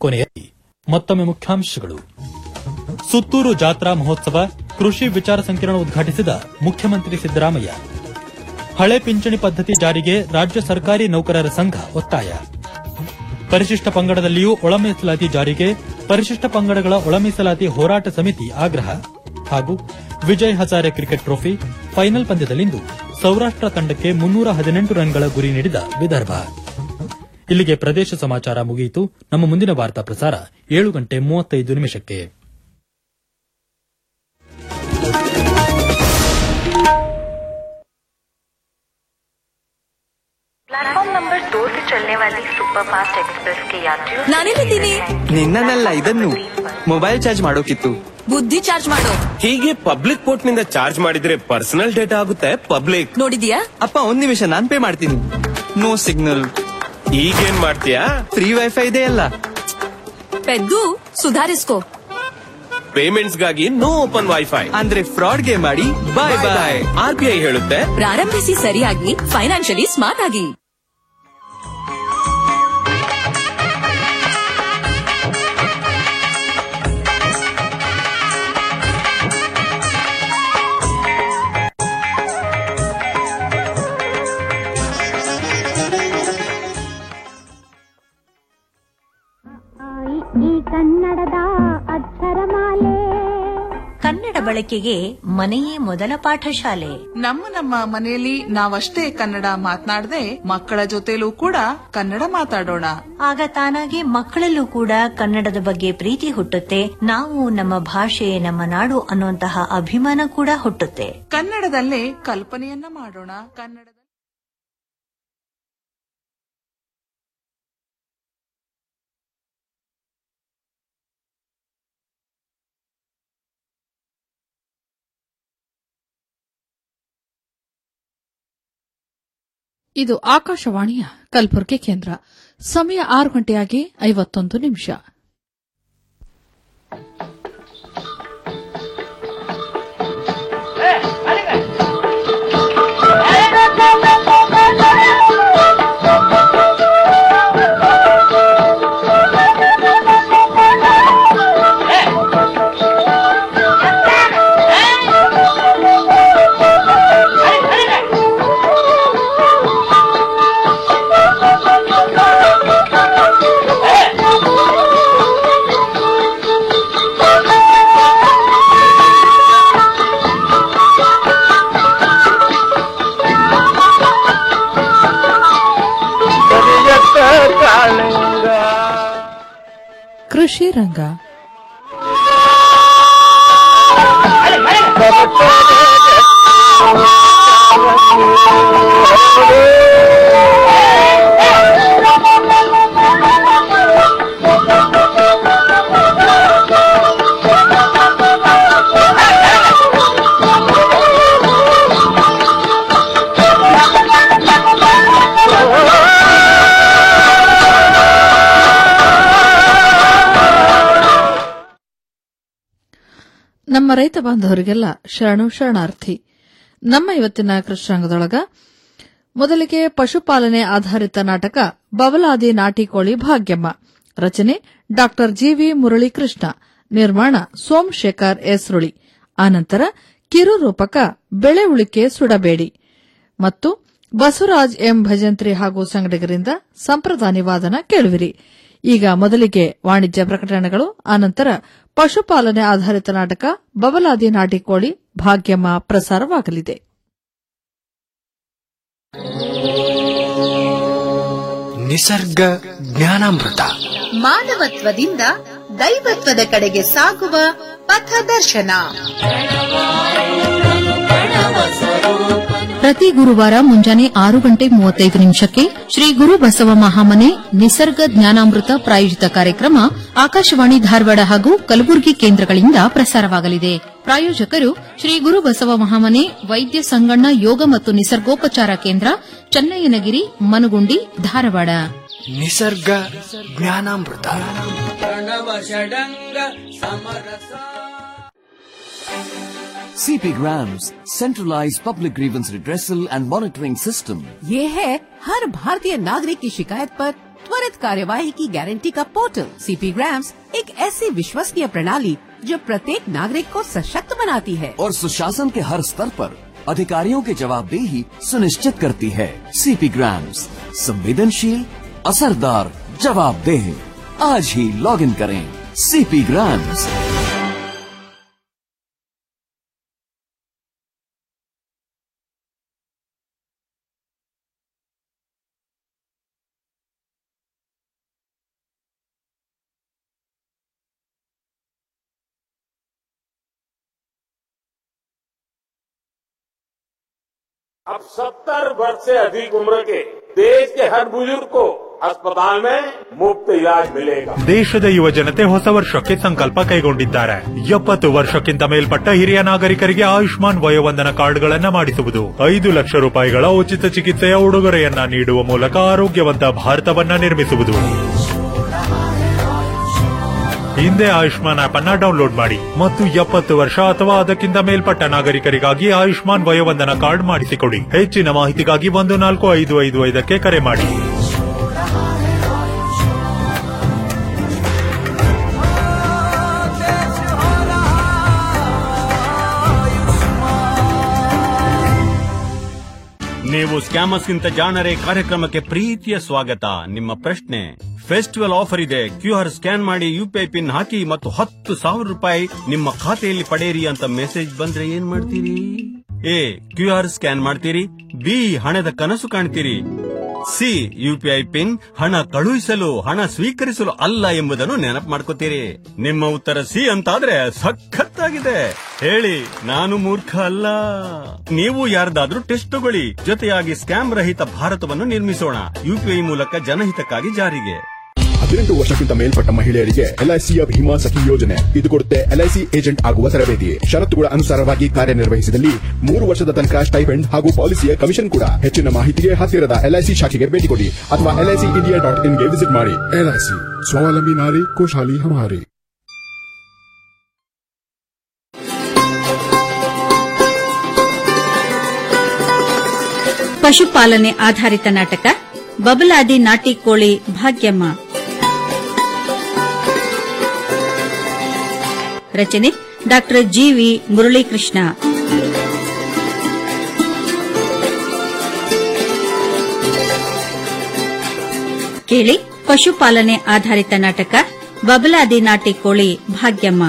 ಕೊನೆಯಲ್ಲಿ ಮತ್ತೊಮ್ಮೆ ಮುಖ್ಯಾಂಶಗಳು ಸುತ್ತೂರು ಜಾತ್ರಾ ಮಹೋತ್ಸವ ಕೃಷಿ ವಿಚಾರ ಸಂಕಿರಣ ಉದ್ಘಾಟಿಸಿದ ಮುಖ್ಯಮಂತ್ರಿ ಸಿದ್ದರಾಮಯ್ಯ ಹಳೆ ಪಿಂಚಣಿ ಪದ್ಧತಿ ಜಾರಿಗೆ ರಾಜ್ಯ ಸರ್ಕಾರಿ ನೌಕರರ ಸಂಘ ಒತ್ತಾಯ ಪರಿಶಿಷ್ಟ ಪಂಗಡದಲ್ಲಿಯೂ ಒಳ ಮೀಸಲಾತಿ ಜಾರಿಗೆ ಪರಿಶಿಷ್ಟ ಪಂಗಡಗಳ ಒಳ ಮೀಸಲಾತಿ ಹೋರಾಟ ಸಮಿತಿ ಆಗ್ರಹ ಹಾಗೂ Vijay Hazare cricket trophy final ಪಂದ್ಯದಲ್ಲಿಂದು ಸೌರಾಷ್ಟ್ರ ತಂಡಕ್ಕೆ ಮುನ್ನೂರ ಹದಿನೆಂಟು ರನ್ಗಳ ಗುರಿ ನೀಡಿದ ವಿದರ್ಭ ಇಲ್ಲಿಗೆ ಪ್ರದೇಶ ಸಮಾಚಾರ ಮುಗಿಯಿತು ನಮ್ಮ ಮುಂದಿನ ವಾರ್ತಾ ಪ್ರಸಾರ ಏಳು ಗಂಟೆ ಮೂವತ್ತೈದು ನಿಮಿಷಕ್ಕೆ प्लेटफॉर्म नंबर दो से चलने वाली सुपरफास्ट एक्सप्रेस के यात्रियों ನಾನೆಲ್ಲಿದ್ದೀನಿ ನಿನ್ನನ್ನಲ್ಲ ಇದನ್ನು ಮೊಬೈಲ್ ಚಾರ್ಜ್ ಮಾಡೋಕಿತ್ತು ಬುದ್ಧಿ ಚಾರ್ಜ್ ಮಾಡೋ ಹೀಗೆ ಪಬ್ಲಿಕ್ ಪೋರ್ಟ್ ನಿಂದ ಚಾರ್ಜ್ ಮಾಡಿದ್ರೆ ಪರ್ಸನಲ್ ಡೇಟಾ ಆಗುತ್ತೆ ಪಬ್ಲಿಕ್ ನೋಡಿದ್ಯಾ ಅಪ್ಪ ಒಂದ್ ನಿಮಿಷ ನಾನ್ ಪೇ ಮಾಡ್ತೀನಿ ನೋ ಸಿಗ್ನಲ್ ಈಗೇನ್ ಮಾಡ್ತೀಯಾ ಫ್ರೀ ವೈಫೈ ಇದೆ ಅಲ್ಲ ಪೆದ್ದು ಸುಧಾರಿಸ್ಕೋ ಪೇಮೆಂಟ್ಸ್ ಗಾಗಿ ನೋ ಓಪನ್ ವೈಫೈ ಅಂದ್ರೆ ಫ್ರಾಡ್ ಗೆ ಮಾಡಿ bye bye R B I ಹೇಳುತ್ತೆ ಪ್ರಾರಂಭಿಸಿ ಸರಿಯಾಗಿ ಫೈನಾನ್ಷಿಯಲಿ ಸ್ಮಾರ್ಟ್ ಆಗಿ ಈ ಕನ್ನಡದ ಅಕ್ಷರಮಾಲೆ ಕನ್ನಡ ಬಳಕೆಗೆ ಮನೆಯೇ ಮೊದಲ ಪಾಠಶಾಲೆ ನಮ್ಮ ನಮ್ಮ ಮನೆಯಲ್ಲಿ ನಾವಷ್ಟೇ ಕನ್ನಡ ಮಾತನಾಡದೆ ಮಕ್ಕಳ ಜೊತೆಲೂ ಕೂಡ ಕನ್ನಡ ಮಾತಾಡೋಣ ಆಗ ತಾನಾಗೆ ಮಕ್ಕಳಲ್ಲೂ ಕೂಡ ಕನ್ನಡದ ಬಗ್ಗೆ ಪ್ರೀತಿ ಹುಟ್ಟುತ್ತೆ ನಾವು ನಮ್ಮ ಭಾಷೆ ನಮ್ಮ ನಾಡು ಅನ್ನುವಂತಹ ಅಭಿಮಾನ ಕೂಡ ಹುಟ್ಟುತ್ತೆ ಕನ್ನಡದಲ್ಲೇ ಕಲ್ಪನೆಯನ್ನ ಮಾಡೋಣ ಕನ್ನಡದ ಇದು ಆಕಾಶವಾಣಿಯ ಕಲಬುರಗಿ ಕೇಂದ್ರ ಸಮಯ ಆರು ಗಂಟೆಯಾಗಿ ಐವತ್ತೊಂದು ನಿಮಿಷ ಕೃಷಿ ರಂಗ ನಮ್ಮ ರೈತ ಬಾಂಧವರಿಗೆಲ್ಲ ಶರಣು ಶರಣಾರ್ಥಿ ನಮ್ಮ ಇವತ್ತಿನ ಕೃಷ್ಣಾಂಗದೊಳಗ ಮೊದಲಿಗೆ ಪಶುಪಾಲನೆ ಆಧಾರಿತ ನಾಟಕ ಬಬಲಾದಿ ನಾಟಿ ಕೋಳಿ ಭಾಗ್ಯಮ್ಮ ರಚನೆ ಡಾ ಜಿವಿ ಮುರಳೀಕೃಷ್ಣ ನಿರ್ಮಾಣ ಸೋಮಶೇಖರ್ ಎಸ್ರುಳಿ ಆನಂತರ ಕಿರು ರೂಪಕ ಬೆಳೆ ಉಳಿಕೆ ಸುಡಬೇಡಿ ಮತ್ತು ಬಸವರಾಜ್ ಎಂ ಭಜಂತ್ರಿ ಹಾಗೂ ಸಂಗಡಿಗರಿಂದ ಸಂಪ್ರದಾನಿ ವಾದನ ಕೇಳುವಿರಿ ಈಗ ಮೊದಲಿಗೆ ವಾಣಿಜ್ಯ ಪ್ರಕಟಣೆಗಳು ಆನಂತರ ಪಶುಪಾಲನೆ ಆಧಾರಿತ ನಾಟಕ ಬಬಲಾದಿ ನಾಟಿ ಕೋಳಿ ಭಾಗ್ಯಮ್ಮ ಪ್ರಸಾರವಾಗಲಿದೆ ನಿಸರ್ಗ ಜ್ಞಾನಾಮೃತ ಮಾನವತ್ವದಿಂದ ದೈವತ್ವದ ಕಡೆಗೆ ಸಾಗುವ ಪಥದರ್ಶನ ಪ್ರತಿ ಗುರುವಾರ ಮುಂಜಾನೆ ಆರು ಗಂಟೆ ಮೂವತ್ತೈದು ನಿಮಿಷಕ್ಕೆ ಶ್ರೀ ಗುರು ಬಸವ ಮಹಾಮನೆ ನಿಸರ್ಗ ಜ್ಞಾನಾಮೃತ ಪ್ರಾಯೋಜಿತ ಕಾರ್ಯಕ್ರಮ ಆಕಾಶವಾಣಿ ಧಾರವಾಡ ಹಾಗೂ ಕಲಬುರಗಿ ಕೇಂದ್ರಗಳಿಂದ ಪ್ರಸಾರವಾಗಲಿದೆ ಪ್ರಾಯೋಜಕರು ಶ್ರೀ ಗುರು ಬಸವ ಮಹಾಮನೆ ವೈದ್ಯ ಸಂಗಣ್ಣ ಯೋಗ ಮತ್ತು ನಿಸರ್ಗೋಪಚಾರ ಕೇಂದ್ರ ಚನ್ನಯ್ಯನಗಿರಿ ಮನುಗುಂಡಿ ಧಾರವಾಡ ನಿಸರ್ಗ ಜ್ಞಾನಾಮೃತ CP Grams, centralized public grievance redressal and monitoring system. ये है हर भारतीय नागरिक की शिकायत पर त्वरित कार्यवाही की गारंटी का पोर्टल सीपी ग्राम्स एक ऐसी विश्वसनीय प्रणाली जो प्रत्येक नागरिक को सशक्त बनाती है और सुशासन के हर स्तर पर अधिकारियों की जवाबदेही सुनिश्चित करती है सीपी ग्राम्स संवेदनशील असरदार जवाबदेह आज ही लॉग इन करें सीपी ग्राम्स अब सत्तर वर्ष से अधिक उम्र के देश के हर बुजुर्ग को अस्पताल में मुफ्त इलाज मिलेगा ದೇಶದ ಯುವ ಜನತೆ ಹೊಸ ವರ್ಷಕ್ಕೆ ಸಂಕಲ್ಪ ಕೈಗೊಂಡಿದ್ದಾರೆ ಎಪ್ಪತ್ತು ವರ್ಷಕ್ಕಿಂತ ಮೇಲ್ಪಟ್ಟ ಹಿರಿಯ ನಾಗರಿಕರಿಗೆ ಆಯುಷ್ಮಾನ್ ವಯೋವಂದನ ಕಾರ್ಡ್ಗಳನ್ನ ಮಾಡಿಸುವುದು ಐದು ಲಕ್ಷ ರೂಪಾಯಿಗಳ ಉಚಿತ ಚಿಕಿತ್ಸೆಯ ಉಡುಗೊರೆಯನ್ನ ನೀಡುವ ಮೂಲಕ ಆರೋಗ್ಯವಂತ ಭಾರತವನ್ನ ನಿರ್ಮಿಸುವುದು ಹಿಂದೆ ಆಯುಷ್ಮಾನ್ ಆಪ್ ಅನ್ನ ಡೌನ್ಲೋಡ್ ಮಾಡಿ ಮತ್ತು ಎಪ್ಪತ್ತು ವರ್ಷ ಅಥವಾ ಅದಕ್ಕಿಂತ ಮೇಲ್ಪಟ್ಟ ನಾಗರಿಕರಿಗಾಗಿ ಆಯುಷ್ಮಾನ್ ವಯೋವಂದನ ಕಾರ್ಡ್ ಮಾಡಿಸಿಕೊಡಿ ಹೆಚ್ಚಿನ ಮಾಹಿತಿಗಾಗಿ ಒಂದು ನಾಲ್ಕು ಐದು ಐದು ಐದಕ್ಕೆ ಕರೆ ಮಾಡಿ ನೀವು ಸ್ಕ್ಯಾಮರ್ಸ್ಗಿಂತ ಜಾಣರೆ ಕಾರ್ಯಕ್ರಮಕ್ಕೆ ಪ್ರೀತಿಯ ಸ್ವಾಗತ ನಿಮ್ಮ ಪ್ರಶ್ನೆ ಫೆಸ್ಟಿವಲ್ ಆಫರ್ ಇದೆ ಕ್ಯೂ ಆರ್ ಸ್ಕ್ಯಾನ್ ಮಾಡಿ ಯುಪಿಐ ಪಿನ್ ಹಾಕಿ ಮತ್ತು ಹತ್ತು ಸಾವಿರ ರೂಪಾಯಿ ನಿಮ್ಮ ಖಾತೆಯಲ್ಲಿ ಪಡೆಯಿರಿ ಅಂತ ಮೆಸೇಜ್ ಬಂದ್ರೆ ಏನ್ ಮಾಡ್ತೀರಿ ಎ ಕ್ಯೂ ಆರ್ ಸ್ಕ್ಯಾನ್ ಮಾಡ್ತೀರಿ ಬಿ ಹಣದ ಕನಸು ಕಾಣ್ತೀರಿ ಸಿ ಯುಪಿಐ ಪಿನ್ ಹಣ ಕಳುಹಿಸಲು ಹಣ ಸ್ವೀಕರಿಸಲು ಅಲ್ಲ ಎಂಬುದನ್ನು ನೆನಪು ಮಾಡ್ಕೋತೀರಿ ನಿಮ್ಮ ಉತ್ತರ ಸಿ ಅಂತಾದ್ರೆ ಸಖತ್ತಾಗಿದೆ ಹೇಳಿ ನಾನು ಮೂರ್ಖ ಅಲ್ಲ ನೀವು ಯಾರ್ದಾದ್ರೂ ಟೆಸ್ಟ್ ತಗೊಳ್ಳಿ ಜೊತೆಯಾಗಿ ಸ್ಕ್ಯಾಮ್ ರಹಿತ ಭಾರತವನ್ನು ನಿರ್ಮಿಸೋಣ ಯುಪಿಐ ಮೂಲಕ ಜನಹಿತಕ್ಕಾಗಿ ಜಾರಿಗೆ ಹದಿನೆಂಟು ವರ್ಷಕ್ಕಿಂತ ಮೇಲ್ಪಟ್ಟ ಮಹಿಳೆಯರಿಗೆ ಎಲ್ಐಸಿಯ ಭೀಮಾ ಸಖಿ ಯೋಜನೆ ಇದು ಕೊಡುತ್ತೆ ಎಲ್ಐಸಿ ಏಜೆಂಟ್ ಆಗುವ ತರಬೇತಿ ಷರತ್ತುಗಳ ಅನುಸಾರವಾಗಿ ಕಾರ್ಯನಿರ್ವಹಿಸಿದಲ್ಲಿ ಮೂರು ವರ್ಷದ ತನಕ ಸ್ಟೈಪೆಂಡ್ ಹಾಗೂ ಪಾಲಿಸಿಯ ಕಮಿಷನ್ ಕೂಡ ಹೆಚ್ಚಿನ ಮಾಹಿತಿಗೆ ಹತ್ತಿರದ ಎಲ್ಐಸಿ ಶಾಖೆಗೆ ಭೇಟಿ ಕೊಡಿ ಅಥವಾ ಎಲ್ಐಸಿ ಇಂಡಿಯಾ ಡಾಟ್ ಇನ್ಗೆ ವಿಸಿಟ್ ಮಾಡಿ ಎಲ್ಐಸಿ ಸ್ವಾವಲಂಬಿ ನಾರಿ ಖುಷಹಾಲಿ ಹಮಾರಿ ಪಶುಪಾಲನೆ ಆಧಾರಿತ ನಾಟಕ ಬಬಲಾದಿ ನಾಟಿ ಕೋಳಿ ಭಾಗ್ಯಮ್ಮ ರಚನೆ ಡಾಕ್ಟರ್ ಜಿವಿ ಮುರಳೀಕೃಷ್ಣ ಕೇಳಿ ಪಶುಪಾಲನೆ ಆಧಾರಿತ ನಾಟಕ ಬಬಲಾದಿ ನಾಟಿ ಕೋಳಿ ಭಾಗ್ಯಮ್ಮ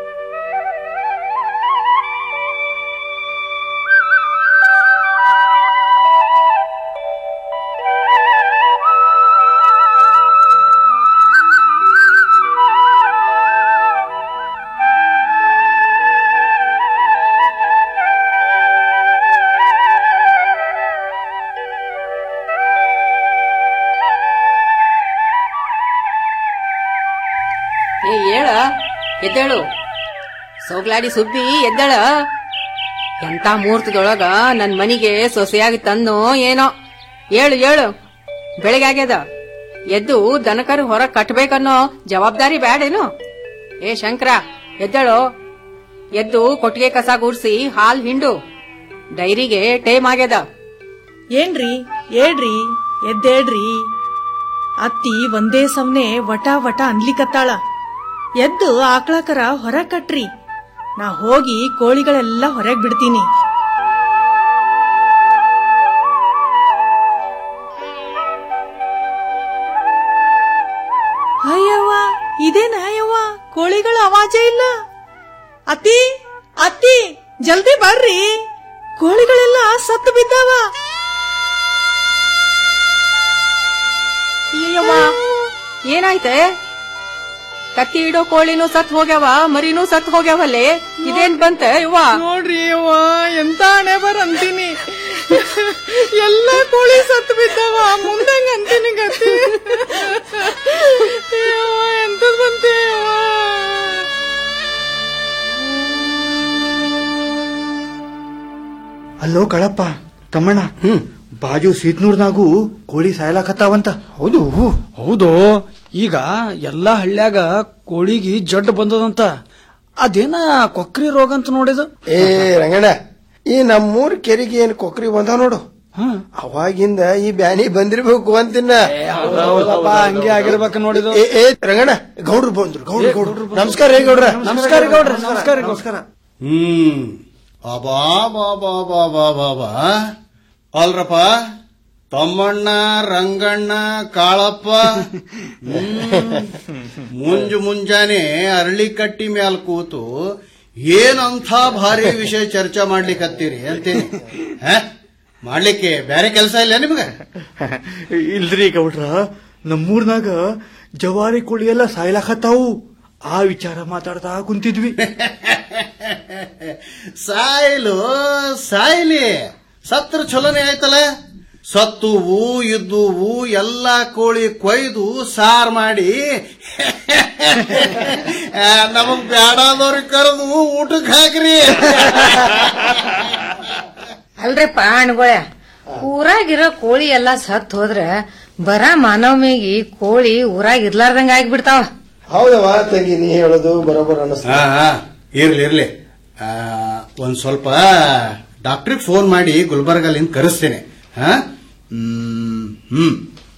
ಏ ಹೇಳ ಎದ್ದೇಳು ಸೋಗ್ಲಾಡಿ ಸುಬ್ಬಿ ಎದ್ದೇಳ ಎಂತ ಮುಹೂರ್ತದೊಳಗ ನನ್ ಮನಿಗೆ ಸೊಸೆಯಾಗಿ ತಂದು ಏನೋ ಏಳು ಏಳು ಬೆಳಿಗ್ಗೆ ಆಗ್ಯದ ಎದ್ದು ದನಕರು ಹೊರ ಕಟ್ಬೇಕನ್ನೋ ಜವಾಬ್ದಾರಿ ಬ್ಯಾಡೇನು ಏ ಶಂಕರ ಎದ್ದೇಳು ಎದ್ದು ಕೊಟ್ಟಿಗೆ ಕಸ ಗೂಡ್ಸಿ ಹಾಲ್ ಹಿಂಡು ಡೈರಿಗೆ ಟೈಮ್ ಆಗ್ಯದ ಏನ್ರಿ ಏಳ್ರಿ ಎದ್ದೇಳ್ರಿ ಅತ್ತಿ ಒಂದೇ ಸಮನೆ ವಟ ವಟ ಅನ್ಲಿಕತ್ತಾಳ ಎದ್ದು ಆಕಳಕರ ಹೊರ ಕಟ್ರಿ ನಾ ಹೋಗಿ ಕೋಳಿಗಳೆಲ್ಲ ಹೊರಗ್ ಬಿಡ್ತೀನಿ ಅಯ್ಯವ್ವ ಇದೇನ ಅಯ್ಯವ್ವ ಕೋಳಿಗಳ ಅವಾಜೇ ಇಲ್ಲ ಅತ್ತಿ ಅತ್ತಿ ಜಲ್ದಿ ಬರ್ರಿ ಕೋಳಿಗಳೆಲ್ಲ ಸತ್ತು ಬಿದ್ದಾವ ಅಯ್ಯವ್ವ ಏನಾಯ್ತೆ ಕತ್ತಿ ಇಡೋ ಕೋಳಿನೂ ಸತ್ ಹೋಗ್ಯಾವ ಮರಿನೂ ಸತ್ ಹೋಗ್ಯಾವಲ್ಲೇ ಇದೇನ್ ಬಂತೆ ಇವ್ವ ನೋಡ್ರಿ ಅವ್ವ ಎಂತ ಹಣೆ ಬರ್ ಅಂತೀನಿ ಎಲ್ಲ ಕೋಳಿ ಸತ್ತು ಬಿದ್ದಾವ ಮುಂದಂಗ ಅಂತೀನಿ ಗತಿ ಅಯ್ಯವ್ವ, ಎಂತದ್ ಬಂತೆ ಅವ್ವ? ಅಲ್ಲೋ ಕಳಪ್ಪ ತಮ್ಮಣ್ಣ ಬಾಜು ಸೀತ್ನೂರ್ನಾಗೂ ಕೋಳಿ ಸಾಯಲಾಕತ್ತಾವಂತ ಹೌದು ಹೌದು ಈಗ ಎಲ್ಲಾ ಹಳ್ಳ್ಯಾಗ ಕೋಳಿಗಿ ಜಡ್ ಬಂದದಂತ ಅದೇನ ಕೊಕ್ರಿ ರೋಗ ಅಂತ ನೋಡಿದ ಏ ರಂಗಣ್ಣ ಈ ನಮ್ಮೂರ್ ಕೆರೆಗೆ ಏನ್ ಕೊಕ್ರಿ ಬಂದ ನೋಡು ಅವಾಗಿಂದ ಈ ಬ್ಯಾನಿ ಬಂದಿರ್ಬೇಕು ಅಂತಿನ್ನ ಹೌದಪ್ಪ, ಹಂಗೆ ಆಗಿರ್ಬೇಕು ನೋಡಿದು ಏ ಏ, ರಂಗಣ್ಣ ಗೌಡ್ರು ಬಂದ್ರು ಗೌಡ್ರು ಗೌಡ್ರು ನಮಸ್ಕಾರ ರೀ ಗೌಡ್ರ ನಮಸ್ಕಾರ ಗೌಡ್ರ ನಮಸ್ಕಾರ ನಮಸ್ಕಾರ ಹ್ಮ್ ಅಬಾ ಬಾ ಬಾ ಬಾ ಬಾ ಬಾ ಬಾ ಅಲ್ರಪ್ಪ ತಮ್ಮಣ್ಣ ರಂಗಣ್ಣ ಕಾಳಪ್ಪ ಹ್ಮ್. ಮುಂಜು ಮುಂಜಾನೆ ಅರಳಿ ಕಟ್ಟಿ ಮ್ಯಾಲ ಕೂತು ಏನಂಥ ಭಾರಿ ವಿಷಯ ಚರ್ಚೆ ಮಾಡ್ಲಿಕ್ಕತ್ತೀರಿ ಅಂತೀನಿ ಹ? ಮಾಡ್ಲಿಕ್ಕೆ ಬೇರೆ ಕೆಲಸ ಇಲ್ಲ ನಿಮ್ಗೆ ಇಲ್ರಿ ಗೌಡ್ರ ನಮ್ಮೂರ್ನಾಗ ಜವಾರಿ ಕೋಳಿ ಎಲ್ಲ ಸಾಯ್ಲಾಕತ್ತಾವು ಆ ವಿಚಾರ ಮಾತಾಡ್ತಾ ಕುಂತಿದ್ವಿ ಸಾಯ್ಲು ಸಾಯ್ಲಿ ಸತ್ರ ಚಲೋನೆ ಆಯ್ತಲ್ಲ ಸತ್ತುವು ಇದ್ದುವು ಎಲ್ಲ ಕೋಳಿ ಕೊಯ್ದು ಸಾರ್ ಮಾಡಿ ಆ, ನಮಗ್ ಬ್ಯಾಡಾದವ್ರಿಗೆ ಕರೆದು ಊಟಕ್ಕೆ ಹಾಕ್ರಿ ಅಲ್ರಿಪ್ಪ ಅಣ್ಗೊಳ ಊರಾಗಿರೋ ಕೋಳಿ ಎಲ್ಲಾ ಸತ್ ಹೋದ್ರ ಬರ ಮಾನವ ಮೇಗಿ ಕೋಳಿ ಊರಾಗ ಇರ್ಲಾರ್ದಂಗ ಆಗ್ಬಿಡ್ತಾವ ಹೌದವ ತಂಗಿ ನೀ ಹೇಳೋದು ಬರೋಬರ್ ಅನಿಸ್ತ ಹಾ ಹಾ ಇರ್ಲಿ ಇರ್ಲಿ ಆ, ಒಂದ್ ಸ್ವಲ್ಪ ಡಾಕ್ಟ್ರಿಗೆ ಫೋನ್ ಮಾಡಿ ಗುಲ್ಬರ್ಗಲ್ಲಿಂದ ಕರೆಸ್ತೇನೆ ಹಾ ಹ್ಮ್ ಹ್ಮ್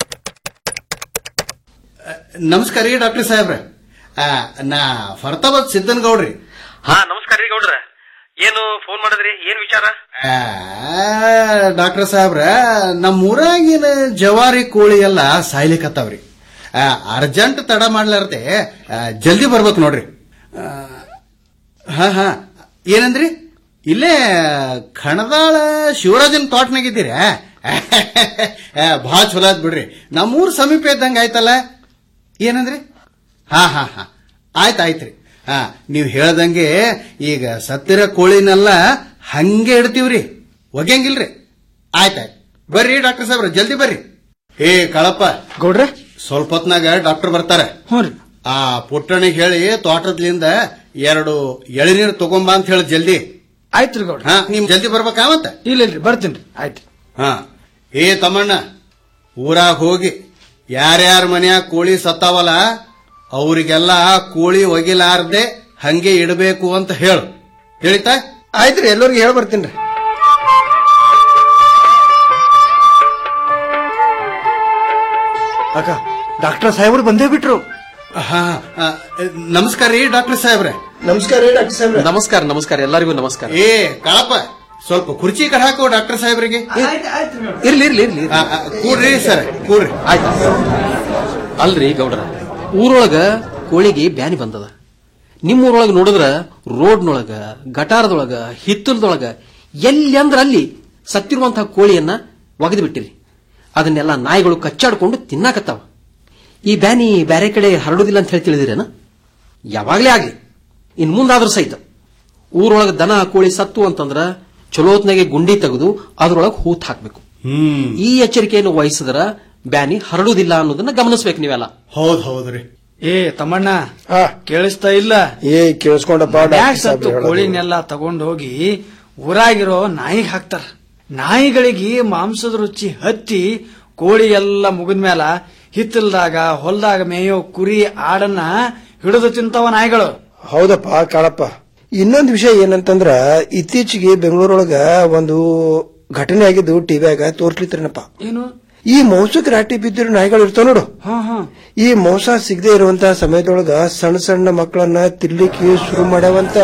ಆ, ನಮಸ್ಕಾರ ರೀ ಡಾಕ್ಟರ್ ಸಾಹೇಬ್ರೆ ಆ, ನಾ ಫರ್ತಾಬಾದ್ ಸಿದ್ದನ್ ಗೌಡ್ರಿ ಹಾ ನಮಸ್ಕಾರ ರೀ ಗೌಡ್ರ ಏನು ಫೋನ್ ಮಾಡಿದ್ರಿ ಏನ್ ವಿಚಾರ ಡಾಕ್ಟರ್ ಸಾಹೇಬ್ರ ನಮ್ಮ ಊರಾಗಿನ ಜವಾರಿ ಕೋಳಿ ಎಲ್ಲ ಸಾಯ್ಲಿಕತ್ತಾವ್ರಿ ಆ, ಅರ್ಜೆಂಟ್ ತಡ ಮಾಡ್ಲಾರ್ದೆ ಆ, ಜಲ್ದಿ ಬರ್ಬೇಕು ನೋಡ್ರಿ ಆ, ಹಾ ಹಾ ಏನಂದ್ರಿ ಇಲ್ಲೇ ಖಣದಾಳ ಶಿವರಾಜನ್ ತೋಟನಾಗಿದ್ದೀರ ಭಾಳ ಚಲೋ ಆತ್ ಬಿಡ್ರಿ ನಮ್ಮೂರ್ ಸಮೀಪ ಇದ್ದಂಗ ಆಯ್ತಲ್ಲ ಏನಂದ್ರಿ ಹಾ ಹಾ ಹಾ ಆಯ್ತು ಆಯ್ತ್ರಿ ಹಾ ನೀವು ಹೇಳ್ದಂಗೆ ಈಗ ಸತ್ತಿರ ಕೋಳಿನೆಲ್ಲ ಹಂಗೆ ಇಡ್ತೀವ್ರಿ ಒಗ್ಯಂಗಿಲ್ರಿ ಆಯ್ತಾಯ್ತು ಬರ್ರಿ ಡಾಕ್ಟರ್ ಸಾಹೇಬ್ರ ಜಲ್ದಿ ಬರ್ರಿ ಏ ಕಳಪ್ಪ ಗೌಡ್ರೆ ಸ್ವಲ್ಪ ಹೊತ್ನಾಗ ಡಾಕ್ಟರ್ ಬರ್ತಾರೆ ಹ್ಞೂ ರೀ ಆ ಪುಟ್ಟಣಿಗೆ ಹೇಳಿ ತೋಟದ್ಲಿಂದ ಎರಡು ಎಳಿನೀರು ತಗೊಂಬ ಅಂತ ಹೇಳಿ ಜಲ್ದಿ ಆಯ್ತು ರೀ ಗೌಡ್ರ ಹಾ ನಿಮ್ ಜಲ್ದಿ ಬರ್ಬೇಕಾ ಮತ್ತ ಇಲ್ಲ ಇಲ್ರಿ ಬರ್ತೀನಿ ಆಯ್ತು ಹಾ ಏ ತಮ್ಮಣ್ಣ ಊರಾಗ ಹೋಗಿ ಯಾರ್ಯಾರ ಮನ್ಯಾಗ ಕೋಳಿ ಸತ್ತಾವಲ್ಲ ಅವರಿಗೆಲ್ಲ ಕೋಳಿ ಒಗಿಲಾರ್ದೆ ಹಂಗೆ ಇಡಬೇಕು ಅಂತ ಹೇಳು ಹೇಳಿತಾ ಆಯ್ತ್ರಿ ಎಲ್ಲರಿಗೂ ಹೇಳಿ ಬರ್ತೀನಿ ಅಕ್ಕ ಡಾಕ್ಟರ್ ಸಾಹೇಬ್ರು ಬಂದೇ ಬಿಟ್ರು ಹಾ ಆ, ನಮಸ್ಕಾರ ರೀ ಡಾಕ್ಟರ್ ಸಾಹೇಬ್ರೆ ನಮಸ್ಕಾರ ರೀ ಡಾಕ್ಟರ್ ಸಾಹೇಬ್ರೆ ನಮಸ್ಕಾರ ನಮಸ್ಕಾರ ಎಲ್ಲರಿಗೂ ನಮಸ್ಕಾರ ಏ ಕಾಳಪ್ಪ ಸ್ವಲ್ಪ ಕುರ್ಚಿ ಕಡೆ ಹಾಕು ಡಾಕ್ಟರ್ ಸಾಹೇಬ್ರಿಗೆ ಇರ್ಲಿ ಇರ್ಲಿ ಇರ್ಲಿ ಆ, ಆ, ಕೂಡ್ರಿ ಸರ್ ಕೂಡ್ರಿ ಆಯ್ತು ಅಲ್ರಿ ಗೌಡ್ರ ಊರೊಳಗ ಕೋಳಿಗೆ ಬ್ಯಾನಿ ಬಂದದ ನಿಮ್ಮೂರೊಳಗ ನೋಡಿದ್ರ ರೋಡ್ನೊಳಗ ಗಟಾರದೊಳಗ ಹಿತ್ತಲದೊಳಗ ಎಲ್ಲಿ ಅಂದ್ರ ಅಲ್ಲಿ ಸತ್ತಿರುವಂತಹ ಕೋಳಿಯನ್ನ ಒಗೆದು ಬಿಟ್ಟಿರಿ ಅದನ್ನೆಲ್ಲ ನಾಯಿಗಳು ಕಚ್ಚಾಡ್ಕೊಂಡು ತಿನ್ನಾಕತ್ತಾವ ಈ ಬ್ಯಾನಿ ಬ್ಯಾರೆ ಕಡೆ ಹರಡುದಿಲ್ಲ ಅಂತ ಹೇಳಿ ತಿಳಿದಿರೇನ ಯಾವಾಗ್ಲೇ ಆಗ್ಲಿ ಇನ್ ಮುಂದಾದ್ರೂ ಸಹಿತ ಊರೊಳಗ ದನ ಕೋಳಿ ಸತ್ತು ಅಂತಂದ್ರ ಚಲೋತ್ನಾಗೆ ಗುಂಡಿ ತೆಗೆದು ಅದ್ರೊಳಗೆ ಹೂತ್ ಹಾಕ್ಬೇಕು ಹ್ಮ್ ಈ ಎಚ್ಚರಿಕೆಯನ್ನು ವಹಿಸಿದ್ರ ಬ್ಯಾನಿ ಹರಡುವುದಿಲ್ಲ ಅನ್ನೋದನ್ನ ಗಮನಿಸಬೇಕು ನೀವೆಲ್ಲ ಹೌದ್ ಹೌದ್ರಿ ಏ ತಮ್ಮಣ್ಣ ಕೇಳಿಸ್ತಾ ಇಲ್ಲ ಏ ಕೇಳಿಸ್ಕೊಂಡಪ್ಪ ಮನ್ಯಾಗ್ ಡಾಕ್ಟರ್ ಸತ್ತು ಸಾಹೇಬ್ರು ಹೇಳೋದು. ಕೋಳಿನೆಲ್ಲ ತಗೊಂಡ್ ಹೋಗಿ ಊರಾಗಿರೋ ನಾಯಿಗೆ ಹಾಕ್ತಾರ ನಾಯಿಗಳಿಗೆ ಮಾಂಸದ ರುಚಿ ಹತ್ತಿ ಕೋಳಿ ಎಲ್ಲ ಮುಗಿದ್ಮೇಲ ಹಿತ್ತಲ್ದಾಗ ಹೊಲದಾಗ ಮೇಯೋ ಕುರಿ ಆಡನ್ನ ಹಿಡಿದು ತಿಂತಾವ ನಾಯಿಗಳು ಹೌದಪ್ಪ ಕಾಳಪ್ಪ ಇನ್ನೊಂದು ವಿಷಯ ಏನಂತಂದ್ರ ಇತ್ತೀಚೆಗೆ ಬೆಂಗಳೂರೊಳಗ ಒಂದು ಘಟನೆ ಆಗಿದ್ದು ಟಿವಿಯಾಗ ತೋರ್ಸ್ಲಿತ್ರನಪ್ಪ ಏನು ಈ ಮೌಸಕ್ ರಾಟಿ ಬಿದ್ದಿರೋ ನಾಯಿಗಳು ಇರ್ತಾವ ನೋಡು ಹಾ ಹಾ ಈ ಮೌಸ ಸಿಗದೆ ಇರುವಂತ ಸಮಯದೊಳಗ ಸಣ್ಣ ಸಣ್ಣ ಮಕ್ಕಳನ್ನ ತಿರ್ಲಿಕ್ಕೆ ಶುರು ಮಾಡ್ಯಾವಂತ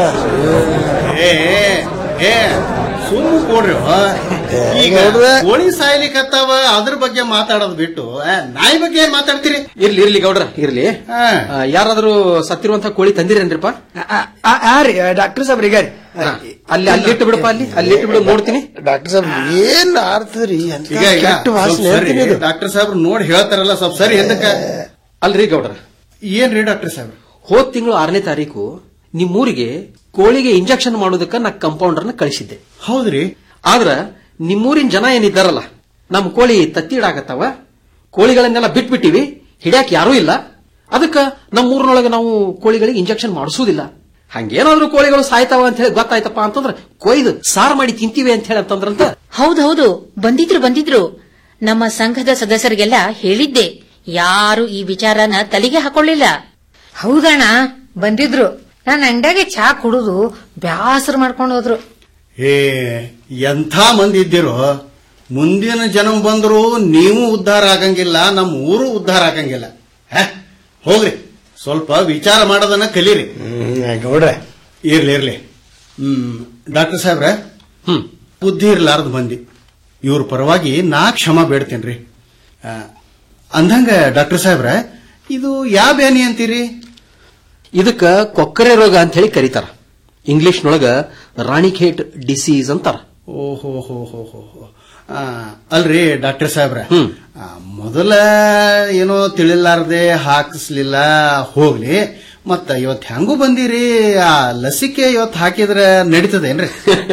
ಏ ಏ ಸುಮ್ಮ ಕೊಡ್ರಿ ಈಗ ಕೋಳಿ ಸಾಯ್ಲಿಕತ್ತಾವ ಅದ್ರ ಬಗ್ಗೆ ಮಾತಾಡೋದು ಬಿಟ್ಟು ಆ, ನಾಯಿ ಬಗ್ಗೆ ಏನ್ ಮಾತಾಡ್ತೀರಿ ಇರ್ಲಿ ಇರ್ಲಿ ಗೌಡ್ರ ಇರ್ಲಿ ಆ, ಯಾರಾದ್ರೂ ಸತ್ತಿರುವಂತಹ ಕೋಳಿ ತಂದಿರೇನ್ರಿಪ್ಪ ರೀ ಡಾಕ್ಟರ್ ಸಾಬ್ರಿಗೆ ಅಲ್ಲಿ ಅಲ್ಲಿ ಇಟ್ಟು ಬಿಡಪ್ಪ ಅಲ್ಲಿ ಅಲ್ಲಿ ಇಟ್ಟು ಬಿಡು ನೋಡ್ತೀನಿ ಡಾಕ್ಟರ್ ಸಾಹೇಬ್ ಏನ್ ಆರ್ತದ್ರಿ ಅಂತ ಈಗ ಈಗ ಕೆಟ್ಟ ವಾಸನೆ ಸ್ವಲ್ಪ ಸರಿ, ಅಂತೀನಿ ಇದು. ಡಾಕ್ಟರ್ ಸಾಹೇಬ್ರು ನೋಡಿ ಹೇಳ್ತಾರಲ್ಲ ಸ್ವಲ್ಪ ಸರಿ ಎಂದಕ್ಕ ಅಲ್ರಿ ಗೌಡ್ರ ಏನ್ರಿ ಡಾಕ್ಟರ್ ಸಾಹೇಬ್ರು ಹೋದ್ ತಿಂಗಳು ಆರನೇ ತಾರೀಕು ನಿಮ್ಮೂರಿಗೆ ಕೋಳಿಗೆ ಇಂಜೆಕ್ಷನ್ ಮಾಡೋದಕ್ಕ ನಾ ಕಂಪೌಂಡರ್ನ ಕಳಿಸಿದ್ದೆ ಹೌದ್ರಿ ಆದ್ರ ನಿಮ್ಮೂರಿನ ಜನ ಏನಿದ್ದಾರಲ್ಲ ನಮ್ ಕೋಳಿ ತತ್ತಿಡಾಗತ್ತವ ಕೋಳಿಗಳನ್ನೆಲ್ಲ ಬಿಟ್ಬಿಟ್ಟಿವಿ ಹಿಡ್ಯಾಕ್ ಯಾರೂ ಇಲ್ಲ ಅದಕ್ಕ ನಮ್ಮೂರಿನೊಳಗೆ ನಾವು ಕೋಳಿಗಳಿಗೆ ಇಂಜೆಕ್ಷನ್ ಮಾಡಿಸೋದಿಲ್ಲ ಹಂಗೇನಾದ್ರೂ ಕೋಳಿಗಳು ಸಾಯ್ತಾವ ಅಂತ ಹೇಳಿ ಗೊತ್ತಾಯ್ತಪ್ಪ ಅಂತಂದ್ರ ಕೊಯ್ದು ಸಾರು ಮಾಡಿ ತಿಂತೀವಿ ಅಂತ ಹೇಳಿ ಅಂತಂದ್ರಂತ ಹೌದೌದು ಬಂದಿದ್ರು ಬಂದಿದ್ರು ನಮ್ಮ ಸಂಘದ ಸದಸ್ಯರಿಗೆಲ್ಲ ಹೇಳಿದ್ದೆ ಯಾರು ಈ ವಿಚಾರನ ತಲೆಗೆ ಹಾಕೊಳ್ಳಿಲ್ಲ ಹೌದಣ್ಣ ಬಂದಿದ್ರು ನಾನು ಅಂಡ್ಯಾಗೆ ಚಾ ಕುಡುದು ಬ್ಯಾಸರ ಮಾಡ್ಕೊಂಡು ಹೋದ್ರು ಏ ಎಂಥ ಮಂದಿ ಇದ್ದಿರೋ ಮುಂದಿನ ಜನ್ಮ ಬಂದರೂ ನೀವು ಉದ್ಧಾರ ಆಗಂಗಿಲ್ಲ ನಮ್ಮ ಊರು ಉದ್ಧಾರ ಆಗಂಗಿಲ್ಲ ಹೆ? ಹೋಗ್ರಿ ಸ್ವಲ್ಪ ವಿಚಾರ ಮಾಡೋದನ್ನ ಕಲೀರಿ ಗೌಡ್ರೆ ಇರ್ಲಿ ಇರ್ಲಿ ಹ್ಮ್ ಡಾಕ್ಟರ್ ಸಾಹೇಬ್ರೆ ಹ್ಮ್ ಬುದ್ಧಿ ಇರ್ಲಾರ್ದು ಮಂದಿ ಇವ್ರ ಪರವಾಗಿ ನಾ ಕ್ಷಮ ಬೇಡ್ತೇನ್ರಿ ಆ, ಅಂದಂಗ ಡಾಕ್ಟರ್ ಸಾಹೇಬ್ರೆ ಇದು ಯಾವ ಬ್ಯಾನಿ ಅಂತೀರಿ ಇದಕ್ಕ ಕೊಕ್ಕರೆ ರೋಗ ಅಂತ ಹೇಳಿ ಕರೀತಾರ ಇಂಗ್ಲಿಷ್ನೊಳಗ ರಾಣಿಖೇಟ್ ಡಿಸೀಸ್ ಅಂತಾರ ಓಹೋ ಹೋ ಹೋ ಹೋ ಹೋ. ಆ, ಅಲ್ರಿ ಡಾಕ್ಟರ್ ಸಾಹೇಬ್ರ ಆ, ಮೊದಲ ಏನೋ ತಿಳಿಲಾರ್ದೆ ಹಾಕಿಸ್ಲಿಲ್ಲ ಹೋಗ್ಲಿ ಮತ್ತ ಇವತ್ ಹೆಂಗೂ ಬಂದಿರಿ ಆ ಲಸಿಕೆ ಇವತ್ ಹಾಕಿದ್ರ ನಡೀತದೇನ್ರಿ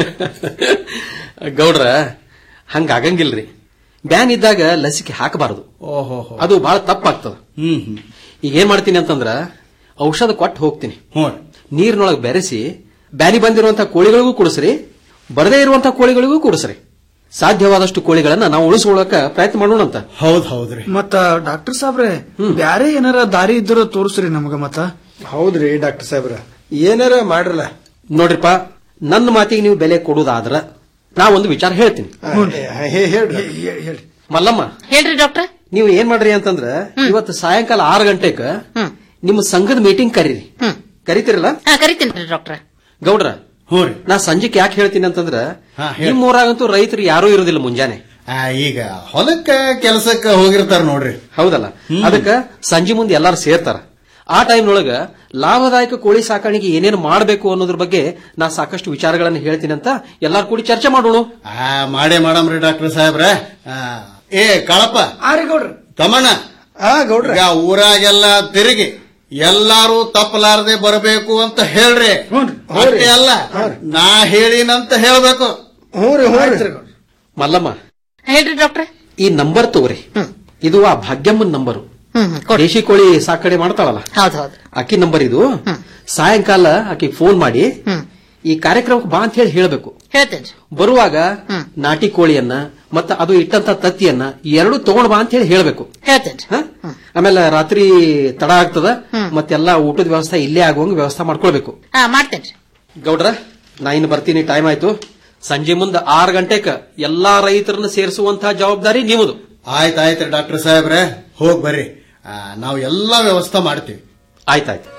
ಗೌಡ್ರ ಹಂಗ ಆಗಂಗಿಲ್ರಿ ಬ್ಯಾನ್ ಇದ್ದಾಗ ಲಸಿಕೆ ಹಾಕಬಾರದು ಓಹೋ ಅದು ಬಹಳ ತಪ್ಪಾಗ್ತದ ಹ್ಮ್ ಹ್ಮ್ ಈಗ ಏನ್ ಮಾಡ್ತೀನಿ ಅಂತಂದ್ರ ಔಷಧ ಕೊಟ್ಟು ಹೋಗ್ತೀನಿ ಹ್ಞೂ ನೀರಿನೊಳಗೆ ಬೆರೆಸಿ ಬ್ಯಾನಿ ಬಂದಿರುವಂತಹ ಕೋಳಿಗಳಿಗೂ ಕುಡಿಸ್ರಿ ಬರದೇ ಇರುವಂತಹ ಕೋಳಿಗಳಿಗೂ ಕುಡಿಸ್ರಿ ಸಾಧ್ಯವಾದಷ್ಟು ಕೋಳಿಗಳನ್ನ ನಾವು ಉಳಿಸ್ಕೊಳ್ಳಕ ಪ್ರಯತ್ನ ಮಾಡೋಣ ಅಂತ ಹೌದ್ ಹೌದ್ರಿ ಮತ್ತ ಡಾಕ್ಟರ್ ಸಾಬ್ರೆ ಬ್ಯಾರೆ ಏನಾರ ದಾರಿ ಇದ್ರ ತೋರಿಸ್ರಿ ನಮಗ ಮತ್ತ ಹೌದ್ರಿ ಡಾಕ್ಟರ್ ಸಾಹೇಬ್ರ ಏನಾರ ಮಾಡ್ರಲ್ಲ ನೋಡ್ರಿಪ್ಪ ನನ್ನ ಮಾತಿಗೆ ನೀವು ಬೆಲೆ ಕೊಡುದಾದ್ರ ನಾ ಒಂದು ವಿಚಾರ ಹೇಳ್ತೀನಿ ಹೇಳ್ರಿ ಮಲ್ಲಮ್ಮ ಹೇಳ್ರಿ ಡಾಕ್ಟ್ರ ನೀವು ಏನ್ ಮಾಡ್ರಿ ಅಂತಂದ್ರ ಇವತ್ತು ಸಾಯಂಕಾಲ ಆರು ಗಂಟೆಕ ನಿಮ್ಮ ಸಂಘದ ಮೀಟಿಂಗ್ ಕರೀರಿ ಕರಿತಿರಲ್ಲ ಹಾ ಕರಿತೀನಿ ಡಾಕ್ಟ್ರ ಗೌಡ್ರ ಹ್ಞೂ ರೀ ನಾ ಸಂಜೆಕ್ ಯಾಕೆ ಹೇಳ್ತೀನಿ ಅಂತಂದ್ರ ಹಾ, ಹೇಳಿ. ನಿಮ್ಮ ಊರಾಗಂತೂ ರೈತರು ಯಾರೂ ಇರೋದಿಲ್ಲ ಮುಂಜಾನೆ ಆ, ಈಗ ಹೊಲಕ್ಕ ಕೆಲಸಕ್ಕ ಹೋಗಿರ್ತಾರ ನೋಡ್ರಿ ಹೌದಲ್ಲ ಅದಕ್ಕ ಸಂಜೆ ಮುಂದೆ ಎಲ್ಲಾರು ಸೇರ್ತಾರ ಆ ಟೈಮ್ನೊಳಗ ಲಾಭದಾಯಕ ಕೋಳಿ ಸಾಕಾಣಿಕೆ ಏನೇನು ಮಾಡಬೇಕು ಅನ್ನೋದ್ರ ಬಗ್ಗೆ ನಾ ಸಾಕಷ್ಟು ವಿಚಾರಗಳನ್ನು ಹೇಳ್ತೀನಿ ಅಂತ ಎಲ್ಲಾರು ಕೂಡಿ ಚರ್ಚೆ ಮಾಡೋಣ ಆ ಮಾಡೇ ಮಾಡಮ್ರಿ ಡಾಕ್ಟರ್ ಸಾಹೇಬ್ರ ಆ, ಏ ಕಾಳಪ್ಪ ಆರಿ ಗೌಡ್ರ ತಮ್ಮಣ್ಣ ಆ ಗೌಡ್ರ ಈಗ ಊರಾಗೆಲ್ಲ ತಿರುಗಿ ಎಲ್ಲಾರು ತಪ್ಪಲಾರದೆ ಬರಬೇಕು ಅಂತ ಹೇಳ್ರಿ ಅಷ್ಟೇ ಅಲ್ಲ ನಾ ಹೇಳಿನಂತ ಹೇಳ್ಬೇಕು ಹ್ಞೂ ರೀ ಹ್ಞೂ ರೀ ಮಲ್ಲಮ್ಮ ಹೇಳ್ರಿ ಡಾಕ್ಟ್ರ ಈ ನಂಬರ್ ತಗೋರಿ ಇದು ಆ ಭಾಗ್ಯಮ್ಮನ್ ನಂಬರು ಹ್ಮ್ ದೇಶಿ ಕೋಳಿ ಸಾಕಣೆ ಮಾಡ್ತಾಳಲ್ಲ ಹೌದ್ ಹೌದು ಅಕ್ಕಿ ನಂಬರ್ ಇದು ಸಾಯಂಕಾಲ ಆಕಿ ಫೋನ್ ಮಾಡಿ ಈ ಕಾರ್ಯಕ್ರಮಕ್ಕೆ ಬಾ ಅಂತ ಹೇಳಿ ಹೇಳ್ಬೇಕು ಹೇಳ್ತೇನ್ರಿ ಬರುವಾಗ ನಾಟಿ ಕೋಳಿಯನ್ನ ಮತ್ತ ಅದು ಇಟ್ಟಂತ ತತ್ತಿಯನ್ನ ಎರಡು ತಗೊಂಡ್ ಬಾ ಅಂತ ಹೇಳಿ ಹೇಳ್ಬೇಕು ಹೇಳ್ತೇನ್ರಿ ಹ? ಆಮೇಲೆ ರಾತ್ರಿ ತಡ ಆಗ್ತದ ಮತ್ತೆಲ್ಲಾ ಊಟದ ವ್ಯವಸ್ಥೆ ಇಲ್ಲೇ ಆಗುವಂಗ ವ್ಯವಸ್ಥೆ ಮಾಡ್ಕೊಳ್ಬೇಕು ಹಾ ಮಾಡ್ತೇನ್ರಿ ಗೌಡ್ರ ನಾ ಇನ್ನು ಬರ್ತೀನಿ ಟೈಮ್ ಆಯ್ತು ಸಂಜೆ ಮುಂದೆ ಆರು ಗಂಟೆಕ ಎಲ್ಲಾ ರೈತರನ್ನ ಸೇರಿಸುವಂತಹ ಜವಾಬ್ದಾರಿ ನಿಮ್ಮದು ಆಯ್ತು ಆಯ್ತು ಡಾಕ್ಟರ್ ಸಾಹೇಬ್ರೆ ಹೋಗ್ ಬರ್ರಿ ಆ, ನಾವು ಎಲ್ಲಾ ವ್ಯವಸ್ಥೆ ಮಾಡ್ತೀವಿ ಆಯ್ತಾಯ್ತು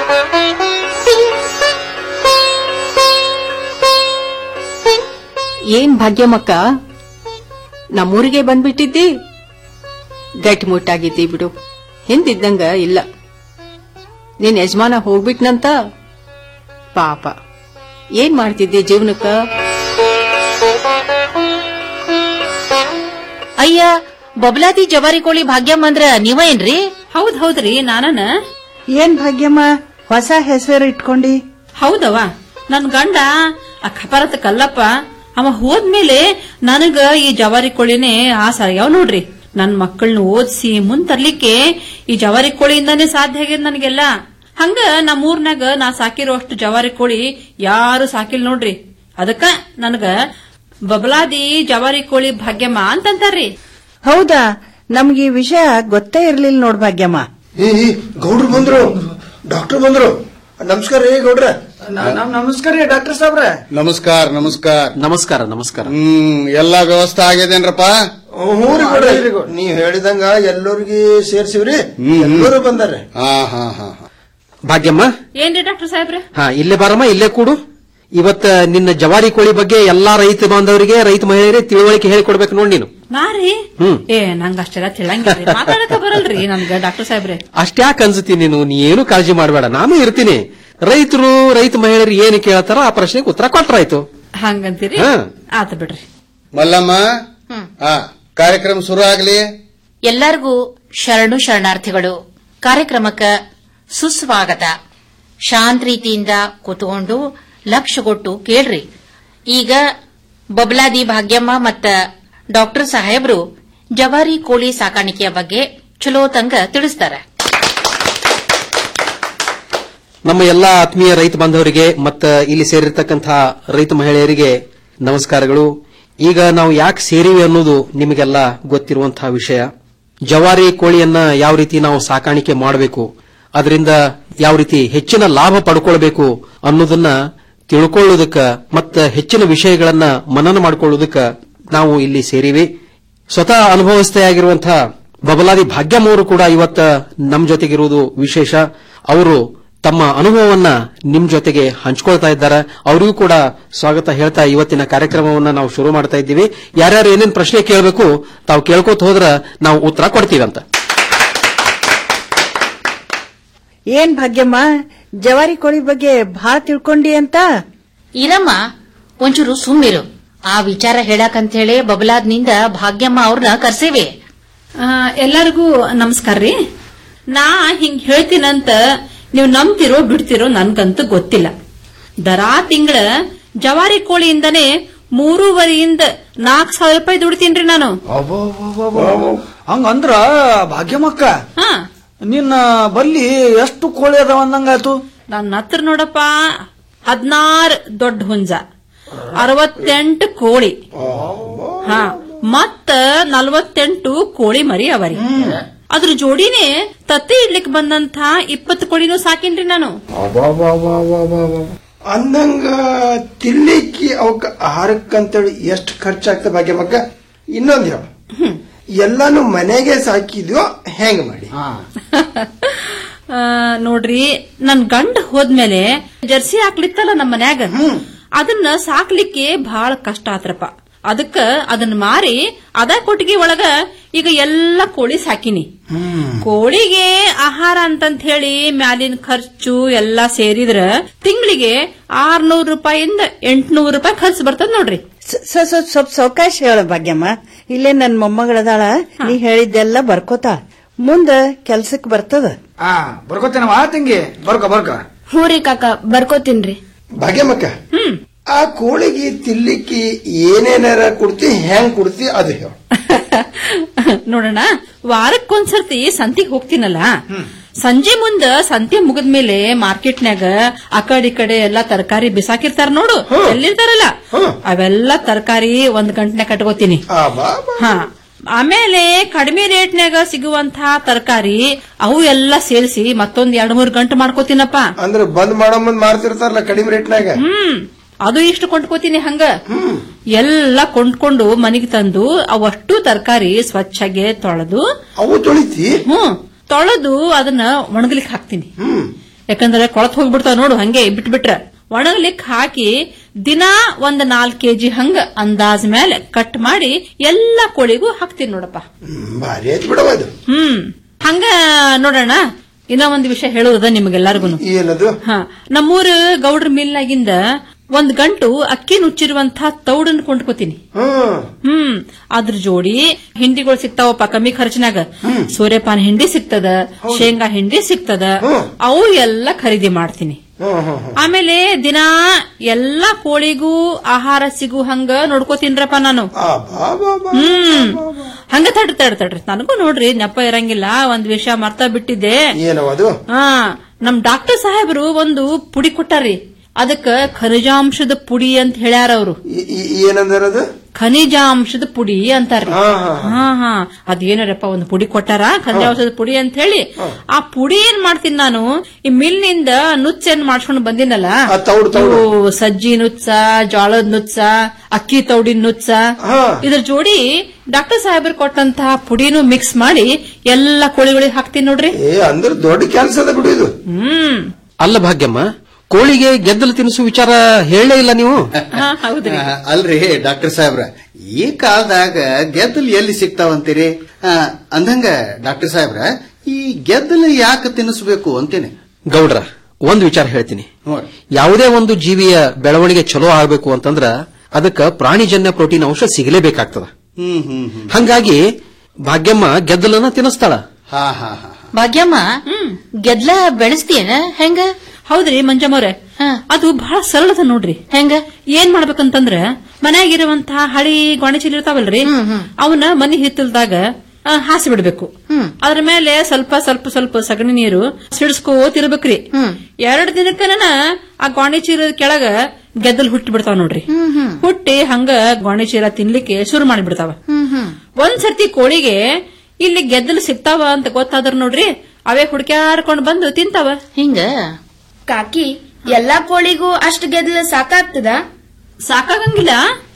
ಏನ್ ಭಾಗ್ಯಮ್ಮಕ್ಕ ನಮ್ಮೂರಿಗೆ ಬಂದ್ಬಿಟ್ಟಿದ್ದಿ ಗಟ್ಟಿಮುಟ್ಟಾಗಿದ್ದಿ ಬಿಡು ಹಿಂದಿದ್ದಂಗ ಇಲ್ಲ ನಿನ್ ಯಜಮಾನ ಹೋಗ್ಬಿಟ್ನಂತ ಪಾಪ ಏನ್ ಮಾಡ್ತಿದ್ದೆ ಜೀವನಕ್ಕ ಅಯ್ಯ ಬಬ್ಲಾದಿ ಜವಾರಿ ಕೋಳಿ ಭಾಗ್ಯಮ್ಮ ಅಂದ್ರ ನೀವ ಏನ್ರಿ ಹೌದ್ ಹೌದ್ರಿ ನಾನನ ಏನ್ ಭಾಗ್ಯಮ್ಮ ಹೊಸ ಹೆಸರು ಇಟ್ಕೊಂಡಿ ಹೌದವ ನನ್ ಗಂಡ ಆ ಖಪರತ ಕಲ್ಲಪ್ಪ ಅವ ಹೋದ್ಮೇಲೆ ನನಗ ಈ ಜವಾರಿ ಕೋಳಿನೇ ಆಸ ಆಗ್ಯಾವ ನೋಡ್ರಿ ನನ್ ಮಕ್ಕಳನ್ನ ಓದಿಸಿ ಮುಂದ್ ತರ್ಲಿಕ್ಕೆ ಈ ಜವಾರಿ ಕೋಳಿಯಿಂದಾನೇ ಸಾಧ್ಯ ಆಗ್ಯದ ನನಗೆಲ್ಲ ಹಂಗ ನಮ್ಮೂರ್ನಾಗ ನಾ ಸಾಕಿರೋ ಅಷ್ಟು ಜವಾರಿ ಕೋಳಿ ಯಾರು ಸಾಕಿಲ್ ನೋಡ್ರಿ ಅದಕ್ಕ ನನಗ ಬಬಲಾದಿ ಜವಾರಿ ಕೋಳಿ ಭಾಗ್ಯಮ್ಮ ಅಂತಂತಾರ್ರಿ ಹೌದಾ ನಮ್ಗೆ ಈ ವಿಷಯ ಗೊತ್ತೇ ಇರ್ಲಿಲ್ಲ ನೋಡ್ ಭಾಗ್ಯಮ್ಮ ಏ ಏ, ಗೌಡ್ರು ಬಂದ್ರು ಡಾಕ್ಟರ್ ಬಂದ್ರು ನಮಸ್ಕಾರ ರೀ ಗೌಡ್ರ ನಮಸ್ಕಾರ ರೀ ಡಾಕ್ಟರ್ ಸಾಬ್ರ ನಮಸ್ಕಾರ ನಮಸ್ಕಾರ ನಮಸ್ಕಾರ ನಮಸ್ಕಾರ ಹ್ಮ್ ಎಲ್ಲಾ ವ್ಯವಸ್ಥೆ ಆಗ್ಯದೇನ್ರಪ್ಪ ಹ್ಞೂ ರೀ ಗೌಡ್ರ ನೀವ್ ಹೇಳಿದಂಗ ಎಲ್ಲರಿಗೆ ಸೇರ್ಸಿವ್ರಿ ಎಲ್ಲರೂ ಬಂದಾರೆ ಹಾ ಹಾ ಹಾ ಭಾಗ್ಯಮ್ಮ ಏನ್ರಿ ಡಾಕ್ಟರ್ ಸಾಹೇಬ್ರೆ ಹಾ ಇಲ್ಲೇ ಬಾರಮ್ಮ ಇಲ್ಲೇ ಕೂಡು ಇವತ್ತ ನಿನ್ನ ಜವಾರಿ ಕೋಳಿ ಬಗ್ಗೆ ಎಲ್ಲಾ ರೈತ ಬಾಂಧವರಿಗೆ ರೈತ ಮಹಿಳೆಯರಿಗೆ ತಿಳುವಳಿಕೆ ಹೇಳಿಕೊಡ್ಬೇಕು ನೋಡಿ ನೀನು ನಾರಿ ಹ್ಮ್ ಏ ನಂಗ ಅಷ್ಟೆಲ್ಲ ತಿಳಂಗಿಲ್ರಿ ಮಾತಾಡಕ ಬರಲ್ರಿ ನನ್ಗ ಡಾಕ್ಟರ್ ಸಾಹೇಬ್ರೆ ಅಷ್ಟ್ಯಾಕ್ ಅನ್ಸುತ್ತೀನಿ ನೀನು ನೀ ಏನು ಕಾಳಜಿ ಮಾಡಬೇಡ ನಾನು ಇರ್ತೀನಿ ರೈತರು ರೈತ ಮಹಿಳೆಯರು ಏನು ಕೇಳ್ತಾರ ಆ ಪ್ರಶ್ನೆಗೆ ಉತ್ತರ ಕೊಟ್ರಾಯ್ತು ಹಂಗಂತೀರಿ ಹಾ. ಆತ ಬಿಡ್ರಿ ಮಲ್ಲಮ್ಮ ಆ ಕಾರ್ಯಕ್ರಮ ಶುರು ಆಗ್ಲಿ ಎಲ್ಲರಿಗೂ ಶರಣು ಶರಣಾರ್ಥಿಗಳು ಕಾರ್ಯಕ್ರಮಕ್ಕ ಸುಸ್ವಾಗತ ಶಾಂತ ರೀತಿಯಿಂದ ಕೂತ್ಕೊಂಡು ಲಕ್ಷ್ಯ ಕೊಟ್ಟು ಕೇಳ್ರಿ ಈಗ ಬಬ್ಲಾದಿ ಭಾಗ್ಯಮ್ಮ ಮತ್ತ ಡಾಕ್ಟರ್ ಸಾಹೇಬ್ರು ಜವಾರಿ ಕೋಳಿ ಸಾಕಾಣಿಕೆಯ ಬಗ್ಗೆ ಚಲೋ ತಂಗ ತಿಳಿಸ್ತಾರೆ ನಮ್ಮ ಎಲ್ಲಾ ಆತ್ಮೀಯ ರೈತ ಬಾಂಧವರಿಗೆ ಮತ್ತ ಇಲ್ಲಿ ಸೇರಿರ್ತಕ್ಕಂತಹ ರೈತ ಮಹಿಳೆಯರಿಗೆ ನಮಸ್ಕಾರಗಳು ಈಗ ನಾವು ಯಾಕೆ ಸೇರಿವೆ ಅನ್ನೋದು ನಿಮಗೆಲ್ಲ ಗೊತ್ತಿರುವಂತಹ ವಿಷಯ ಜವಾರಿ ಕೋಳಿಯನ್ನ ಯಾವ ರೀತಿ ನಾವು ಸಾಕಾಣಿಕೆ ಮಾಡಬೇಕು ಅದರಿಂದ ಯಾವ ರೀತಿ ಹೆಚ್ಚಿನ ಲಾಭ ಪಡ್ಕೊಳ್ಬೇಕು ಅನ್ನೋದನ್ನ ತಿಳ್ಕೊಳ್ಳೋದಕ್ಕ ಮತ್ತ ಹೆಚ್ಚಿನ ವಿಷಯಗಳನ್ನ ಮನನ ಮಾಡ್ಕೊಳ್ಳೋದಕ್ಕ ನಾವು ಇಲ್ಲಿ ಸೇರಿವಿ ಸ್ವತಃ ಅನುಭವಸ್ಥೆಯಾಗಿರುವಂತಹ ಬಬಲಾದಿ ಭಾಗ್ಯಮ್ಮ ಅವರು ಕೂಡ ಇವತ್ತ ನಮ್ಮ ಜೊತೆಗಿರುವುದು ವಿಶೇಷ ಅವರು ತಮ್ಮ ಅನುಭವವನ್ನ ನಿಮ್ ಜೊತೆಗೆ ಹಂಚ್ಕೊಳ್ತಾ ಇದ್ದಾರೆ ಅವರಿಗೂ ಕೂಡ ಸ್ವಾಗತ ಹೇಳ್ತಾ ಇವತ್ತಿನ ಕಾರ್ಯಕ್ರಮವನ್ನ ನಾವು ಶುರು ಮಾಡ್ತಾ ಇದ್ದೀವಿ ಯಾರ್ಯಾರು ಏನೇನ್ ಪ್ರಶ್ನೆ ಕೇಳಬೇಕು ತಾವು ಕೇಳ್ಕೊತ ಹೋದ್ರ ನಾವು ಉತ್ತರ ಕೊಡ್ತೀವಂತ ಏನ್ ಭಾಗ್ಯಮ್ಮ ಜವಾರಿ ಕೋಳಿ ಬಗ್ಗೆ ಭಾಳ ತಿಳ್ಕೊಂಡಿ ಅಂತ ಇರಮ್ಮ ಒಂಚೂರು ಸುಮ್ಮಿರು ಆ ವಿಚಾರ ಹೇಳಕಂತ ಹೇಳಿ ಬಬಲಾದ್ನಿಂದ ಭಾಗ್ಯಮ್ಮ ಅವ್ರನ್ನ ಕರ್ಸೇವೆ ಆ, ಎಲ್ಲರಿಗೂ ನಮಸ್ಕಾರ ರೀ ನಾ ಹಿಂಗ್ ಹೇಳ್ತೀನಂತ ನೀವು ನಂಬ್ತಿರೋ ಬಿಡ್ತಿರೋ ನನ್ಗಂತೂ ಗೊತ್ತಿಲ್ಲ ದರಾ ತಿಂಗಳ ಜವಾರಿ ಕೋಳಿಯಿಂದನೇ ಮೂರುವರೆಯಿಂದ ನಾಲ್ಕು ಸಾವಿರ ರೂಪಾಯಿ ದುಡಿತೀನ್ರಿ ನಾನು ಹಂಗಂದ್ರ ಭಾಗ್ಯಮಕ್ಕ ಹಾ ನಿನ್ನ ಬಲ್ಲಿ ಎಷ್ಟು ಕೋಳಿ ಅದಾವ ಅಂದಂಗಾಯ್ತು ನನ್ನ ಹತ್ರ ನೋಡಪ್ಪ ಹದಿನಾರು ದೊಡ್ಡ ಹುಂಜ ಅರವತ್ತೆಂಟು ಕೋಳಿ ಹಾ ಮತ್ತ ನಲವತ್ತೆಂಟು ಕೋಳಿ ಮರಿ ಅವರಿ ಅದ್ರ ಜೋಡಿನೇ ತತ್ತೆ ಇಡ್ಲಿಕ್ ಬಂದಂತ ಇಪ್ಪತ್ತು ಕೋಳಿನೂ ಸಾಕಿನ್ರಿ ನಾನು ಅಂದಂಗ ತಿನ್ಲಿಕ್ಕೆ ಅವಕ್ಕ ಆಹಾರಕ್ಕಂತೇಳಿ ಎಷ್ಟು ಖರ್ಚಾಗ್ತದೆ ಭಾಗ್ಯಮಕ್ಕ ಇನ್ನೊಂದ್ ಹೇಳು ಎಲ್ಲಾನು ಮನೆಗೆ ಸಾಕಿದ್ಯೋ ಹೆಂಗ್ ಮಾಡಿ ಆ, ನೋಡ್ರಿ ನನ್ ಗಂಡ ಹೋದ್ಮೇಲೆ ಜರ್ಸಿ ಹಾಕ್ಲಿತ್ತಲ್ಲ ನಮ್ಮ ಮನ್ಯಾಗ ಅದನ್ನ ಸಾಕ್ಲಿಕ್ಕೆ ಬಹಳ ಕಷ್ಟ ಆತ್ರಪ್ಪ ಅದಕ್ಕ ಅದನ್ನ ಮಾರಿ ಅದ ಕೊಟ್ಟಿಗೆ ಒಳಗ ಈಗ ಎಲ್ಲಾ ಕೋಳಿ ಸಾಕಿನಿ ಕೋಳಿಗೆ ಆಹಾರ ಅಂತಂತ ಹೇಳಿ ಮ್ಯಾಲಿನ ಖರ್ಚು ಎಲ್ಲಾ ಸೇರಿದ್ರ ತಿಂಗಳಿಗೆ ಆರ್ನೂರು ರೂಪಾಯಿಂದ ಎಂಟ್ನೂರು ರೂಪಾಯಿ ಖರ್ಚು ಬರ್ತದ ನೋಡ್ರಿ ಸ್ವಲ್ಪ ಸ್ವಲ್ಪ ಸಾವಕಾಶ ಹೇಳ ಭಾಗ್ಯಮ್ಮ ಇಲ್ಲೇ ನನ್ ಮೊಮ್ಮಗಳದಾಳ ನೀ ಹೇಳಿದ್ದೆಲ್ಲ ಬರ್ಕೋತಾ ಮುಂದ ಕೆಲ್ಸಕ್ ಬರ್ತದ ಆ ಬರ್ಕೋತೇನವ ತಂಗಿ ಬರ್ಕೋ ಬರ್ಕೋ ಹ್ಞೂ ರೀ ಕಾಕ ಬರ್ಕೋತೀನ್ರಿ ಭಾಗ್ಯಮಕ್ಕ ಆ ಕೋಳಿಗೆ ತಿನ್ಲಿಕ್ಕೆ ಏನೇನಾರ ಕೊಡ್ತಿ ಹೆಂಗ್ ಕೊಡ್ತಿ ಅದು ಹೇಳು ನೋಡೋಣ ವಾರಕ್ಕೊಂದ್ಸರ್ತಿ ಸಂತಿಗ್ ಹೋಗ್ತೀನಲ್ಲ ಸಂಜೆ ಮುಂದ ಸಂತೆ ಮುಗಿದ್ಮೇಲೆ ಮಾರ್ಕೆಟ್ನ್ಯಾಗ ಆ ಕಡೆ ಈ ಕಡೆ ಎಲ್ಲಾ ತರಕಾರಿ ಬಿಸಾಕಿರ್ತಾರ ನೋಡು ಎಲ್ಲಿರ್ತಾರಲ್ಲ ಅವೆಲ್ಲ ತರಕಾರಿ ಒಂದ್ ಗಂಟನೆ ಕಟ್ಕೋತೀನಿ ಹಾ ಆಮೇಲೆ ಕಡಿಮೆ ರೇಟ್ನ್ಯಾಗ ಸಿಗುವಂತ ತರಕಾರಿ ಅವು ಎಲ್ಲ ಸೇರಿಸಿ ಮತ್ತೊಂದ್ ಎರಡ್ ಮೂರ್ ಗಂಟೆ ಮಾಡ್ಕೋತೀನಪ್ಪ ಅಂದ್ರೆ ಬಂದ್ ಮಾಡೋ ಮುಂದ್ ಮಾರ್ತಿರ್ತಾರಲ್ಲ ಕಡಿಮೆ ರೇಟ್ನಾಗ ಹ್ಮ್ ಅದು ಇಷ್ಟು ಕೊಂಡ್ಕೋತೀನಿ ಹಂಗ ಎಲ್ಲ ಕೊಂಡ್ಕೊಂಡು ಮನೆಗೆ ತಂದು ಅವಷ್ಟು ತರಕಾರಿ ಸ್ವಚ್ಛಗೆ ತೊಳೆದು ಅವು ತೊಳಿತಿ ಹ್ಮ್ ತೊಳೆದು ಅದನ್ನ ಒಣಗ್ಲಿಕ್ ಹಾಕ್ತೀನಿ ಯಾಕಂದ್ರೆ ಕೊಳತ್ ಹೋಗ್ಬಿಡ್ತಾವ ನೋಡು ಹಂಗೆ ಬಿಟ್ಬಿಟ್ರ ಒಣಗ್ಲಿಕ್ ಹಾಕಿ ದಿನಾ ಒಂದ್ ನಾಲ್ಕ್ ಕೆಜಿ ಹಂಗ ಅಂದಾಜ್ ಮೇಲೆ ಕಟ್ ಮಾಡಿ ಎಲ್ಲಾ ಕೋಳಿಗೂ ಹಾಕ್ತೀನಿ ನೋಡಪ್ಪ ಭಾರಿ ಆಯ್ತು ಬಿಡವ ಅದು ಹ್ಮ್ ಹಂಗ ನೋಡೋಣ ಇನ್ನ ಒಂದ್ ವಿಷಯ ಹೇಳುವುದ ನಿಮಗೆಲ್ಲರಿಗೂ ಏನದು ಹಾ ನಮ್ಮೂರ ಗೌಡ್ರ ಮಿಲ್ನಾಗಿಂದ ಒಂದ್ ಗಂಟು ಅಕ್ಕಿ ನುಚ್ಚಿರುವಂತ ತೌಡನ್ ಕೊಂಡ್ಕೋತೀನಿ ಹ್ಮ್ ಅದ್ರ ಜೋಡಿ ಹಿಂಡಿಗಳು ಸಿಗ್ತಾವಪ್ಪ ಕಮ್ಮಿ ಖರ್ಚಿನಾಗ ಸೂರ್ಯಪಾನ ಹಿಂಡಿ ಸಿಗ್ತದ ಶೇಂಗಾ ಹಿಂಡಿ ಸಿಗ್ತದ ಅವು ಎಲ್ಲ ಖರೀದಿ ಮಾಡ್ತೀನಿ ಆಮೇಲೆ ದಿನಾ ಎಲ್ಲಾ ಕೋಳಿಗೂ ಆಹಾರ ಸಿಗು ಹಂಗ ನೋಡ್ಕೋತೀನ್ರಪ್ಪ ನಾನು ಹ್ಮ್ ಹಂಗ ತಡ್ರಿ ತಡ್ರಿ ತಡ್ರಿ ನನಗೂ ನೋಡ್ರಿ ನೆಪ ಇರಂಗಿಲ್ಲ ಒಂದ್ ವಿಷಯ ಮರ್ತ ಬಿಟ್ಟಿದ್ದೆ ಏನವ ಅದು ಹಾ ನಮ್ ಡಾಕ್ಟರ್ ಸಾಹೇಬ್ರು ಒಂದು ಪುಡಿ ಕೊಟ್ಟಾರಿ ಅದಕ್ಕ ಖನಿಜಾಂಶದ ಪುಡಿ ಅಂತ ಹೇಳ್ಯಾರ ಅವರು ಏನಂದರದು ಖನಿಜಾಂಶದ ಪುಡಿ ಅಂತಾರ್ರಿ ಹಾ ಹಾ ಅದೇನಾರಪ್ಪ ಒಂದು ಪುಡಿ ಕೊಟ್ಟಾರ ಖನಿಜಾಂಶದ ಪುಡಿ ಅಂತ ಹೇಳಿ ಆ ಪುಡಿ ಏನ್ ಮಾಡ್ತೀನಿ ನಾನು ಈ ಮಿಲ್ನಿಂದ ನುಚ್ಚೇನ್ ಮಾಡ್ಸ್ಕೊಂಡು ಬಂದಿನಲ್ಲ ಇವು ಸಜ್ಜಿ ನುಚ್ಚ ಜೋಳದ ನುಚ್ಚ ಅಕ್ಕಿ ತೌಡಿನ ನುಚ್ಚ ಇದ್ರ ಜೋಡಿ ಡಾಕ್ಟರ್ ಸಾಹೇಬರ್ ಕೊಟ್ಟಂತಹ ಪುಡಿನೂ ಮಿಕ್ಸ್ ಮಾಡಿ ಎಲ್ಲಾ ಕೋಳಿಗಳಿಗೆ ಹಾಕ್ತೀನಿ ನೋಡ್ರಿ ಏ ಅಂದ್ರೆ ದೊಡ್ಡ ಕೆಲಸದ ಬಿಡು ಇದು ಹ್ಮ್ ಅಲ್ಲ ಭಾಗ್ಯಮ್ಮ ಕೋಳಿಗೆ ಗೆದ್ದಲು ತಿನಿಸು ವಿಚಾರ ಹೇಳಲೇ ಇಲ್ಲ ನೀವು ಹೌದ್ರಿ ಆ, ಅಲ್ರಿ ಡಾಕ್ಟರ್ ಸಾಹೇಬ್ರ ಈ ಕಾಲದಾಗ ಗೆದ್ದಲು ಎಲ್ಲಿ ಸಿಗ್ತಾವಂತೀರಿ ಆ, ಅಂದಂಗ ಡಾಕ್ಟರ್ ಸಾಹೇಬ್ರ ಈ ಗೆದ್ದಲು ಯಾಕೆ ತಿನ್ನಿಸ್ಬೇಕು ಅಂತೇನೆ ಗೌಡ್ರ ಒಂದ್ ವಿಚಾರ ಹೇಳ್ತೀನಿ ಯಾವುದೇ ಒಂದು ಜೀವಿಯ ಬೆಳವಣಿಗೆ ಚಲೋ ಆಗಬೇಕು ಅಂತಂದ್ರ ಅದಕ್ಕ ಪ್ರಾಣಿಜನ್ಯ ಪ್ರೋಟೀನ್ ಅಂಶ ಸಿಗಲೇಬೇಕಾಗ್ತದ ಹ್ಮ್ ಹ್ಮ್ ಹ್ಮ್ ಹಂಗಾಗಿ ಭಾಗ್ಯಮ್ಮ ಗೆದ್ದಲನ್ನ ತಿನ್ನಿಸ್ತಾಳ ಹಾ ಹಾ ಹಾ ಭಾಗ್ಯಮ್ಮ ಗೆದ್ಲ ಬೆಳೆಸ್ತೀಯನ ಹೆಂಗ ಹೌದ್ರಿ ಮಂಜಮ್ಮವ್ರೆ ಅದು ಬಹಳ ಸರಳದ ನೋಡ್ರಿ ಹೆಂಗ ಏನ್ ಮಾಡ್ಬೇಕಂತಂದ್ರ ಮನ್ಯಾಗಿರುವಂತಹ ಹಳಿ ಗೋಣಿ ಚೀಲ ಇರ್ತಾವಲ್ರಿ ಅವನ್ನ ಮನಿ ಹಿತ್ತಲ್ದಾಗ ಆ, ಹಾಸಿ ಬಿಡ್ಬೇಕು ಅದ್ರ ಮೇಲೆ ಸ್ವಲ್ಪ ಸ್ವಲ್ಪ ಸ್ವಲ್ಪ ಸಗಣಿ ನೀರು ಸಿಡಿಸ್ಕೋತಿರ್ಬೇಕ್ರಿ ಎರಡ್ ದಿನಕ್ಕನ ಆ ಗೋಣಿ ಚೀಲದ ಕೆಳಗ ಗೆದ್ದಲ್ ಹುಟ್ಟಿ ಬಿಡ್ತಾವ ನೋಡ್ರಿ ಹುಟ್ಟಿ ಹಂಗ ಗೋಣಿ ಚೀಲ ತಿನ್ಲಿಕ್ಕೆ ಶುರು ಮಾಡಿಬಿಡ್ತಾವ ಒಂದ್ ಸರ್ತಿ ಕೋಳಿಗೆ ಇಲ್ಲಿ ಗೆದ್ದಲು ಸಿಗ್ತಾವ ಅಂತ ಗೊತ್ತಾದ್ರ ನೋಡ್ರಿ ಅವೇ ಹುಡ್ಕ್ಯಾಡ್ಕೊಂಡ್ ಬಂದು ತಿಂತಾವ ಹಿಂಗ ಕಾಕಿ ಎಲ್ಲಾ ಕೋಳಿಗೂ ಅಷ್ಟು ಗೆದ್ಲ ಸಾಕಾಗ್ತದ ಸಾಕಾಗಂಗಿಲ್ಲ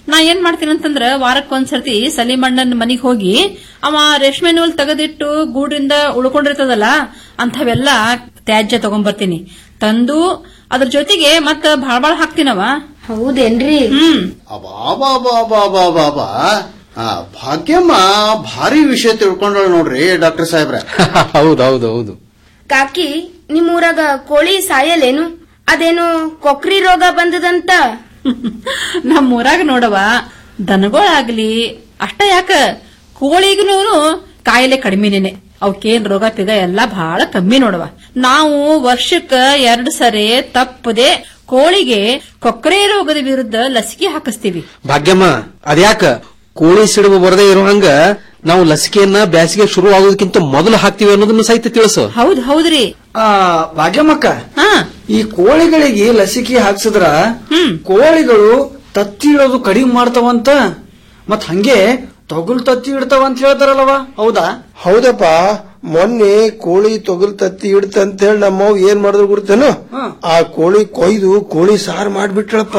ನಾ ಏನ್ ಮಾಡ್ತೀನಿ ಅಂತಂದ್ರ ವಾರಕ್ ಒಂದ್ಸರ್ತಿ ಸಲಿಮಣ್ಣನ್ ಮನಿಗ್ ಹೋಗಿ ಅವ ರೇಷ್ಮೆ ನೂಲ್ ತೆಗೆದಿಟ್ಟು ಗೂಡ್ರಿಂದ ಉಳ್ಕೊಂಡಿರ್ತದಲ್ಲ ಅಂಥವೆಲ್ಲ ತ್ಯಾಜ್ಯ ತಗೊಂಡ್ಬರ್ತೀನಿ ತಂದು ಅದ್ರ ಜೊತೆಗೆ ಮತ್ತ ಭಾಳ ಭಾಳ ಹಾಕ್ತೀನವ ಹೌದೇನ್ರಿ ಹ್ಮ್ ಅಬಾಬಾಬಾಬಾಬಾಬಾ ಆ, ಭಾಗ್ಯಮ್ಮ ಭಾರಿ ವಿಷಯ ತಿಳ್ಕೊಂಡಳ ನೋಡ್ರಿ ಡಾಕ್ಟರ್ ಸಾಹೇಬ್ರ ಹೌದು ಹೌದು ಹೌದು ಕಾಕಿ ನಿಮ್ಮೂರಾಗ ಕೋಳಿ ಸಾಯಲೇನು ಅದೇನು ಕೊಕ್ರಿ ರೋಗ ಬಂದದಂತ ನಮ್ಮ ಊರಾಗ ನೋಡವ ದನಗಳಾಗ್ಲಿ ಅಷ್ಟ ಯಾಕ ಕೋಳಿಗೂ ಕಾಯಿಲೆ ಕಡಿಮೆನೇನೆ ಅವಕ್ಕೇನ್ ರೋಗ ಪಿಗ ಎಲ್ಲ ಬಹಳ ಕಮ್ಮಿ ನೋಡವ ನಾವು ವರ್ಷಕ್ಕ ಎರಡ್ ಸರಿ ತಪ್ಪದೆ ಕೋಳಿಗೆ ಕೊಕ್ಕರೆ ರೋಗದ ವಿರುದ್ಧ ಲಸಿಕೆ ಹಾಕಿಸ್ತೀವಿ ಭಾಗ್ಯಮ್ಮ ಅದ್ಯಾಕ ಕೋಳಿ ಸಿಡುಬು ಬರದೇ ಇರೋ ಹಂಗ ನಾವು ಲಸಿಕೆಯನ್ನ ಬ್ಯಾಸಿಗೆ ಶುರು ಆಗೋದಕ್ಕಿಂತ ಮೊದಲು ಹಾಕ್ತಿವಿ ಅನ್ನೋದನ್ನ ಸಹಿತ ತಿಳಿಸು ಹೌದ್ ಹೌದ್ರಿ ಆ ಭಾಗ್ಯಮ್ಮಕ್ಕ ಈ ಕೋಳಿಗಳಿಗೆ ಲಸಿಕೆ ಹಾಕ್ಸಿದ್ರ ಕೋಳಿಗಳು ತತ್ತಿ ಇಡೋದು ಕಡಿಮೆ ಮಾಡ್ತಾವಂತ ಮತ್ ಹಂಗೆ ತೊಗಲ್ ತತ್ತಿ ಇಡ್ತಾವ ಅಂತ ಹೇಳ್ತಾರಲ್ಲವ ಹೌದಾ ಹೌದಪ್ಪ ಮೊನ್ನೆ ಕೋಳಿ ತೊಗಲ್ ತತ್ತಿ ಇಡ್ತಂತ ಹೇಳಿ ನಮ್ಮವ್ ಏನ್ ಮಾಡಿದ್ರು ಗುರ್ತೇನು ಆ ಕೋಳಿ ಕೊಯ್ದು ಕೋಳಿ ಸಾರು ಮಾಡ್ಬಿಟ್ರಪ್ಪ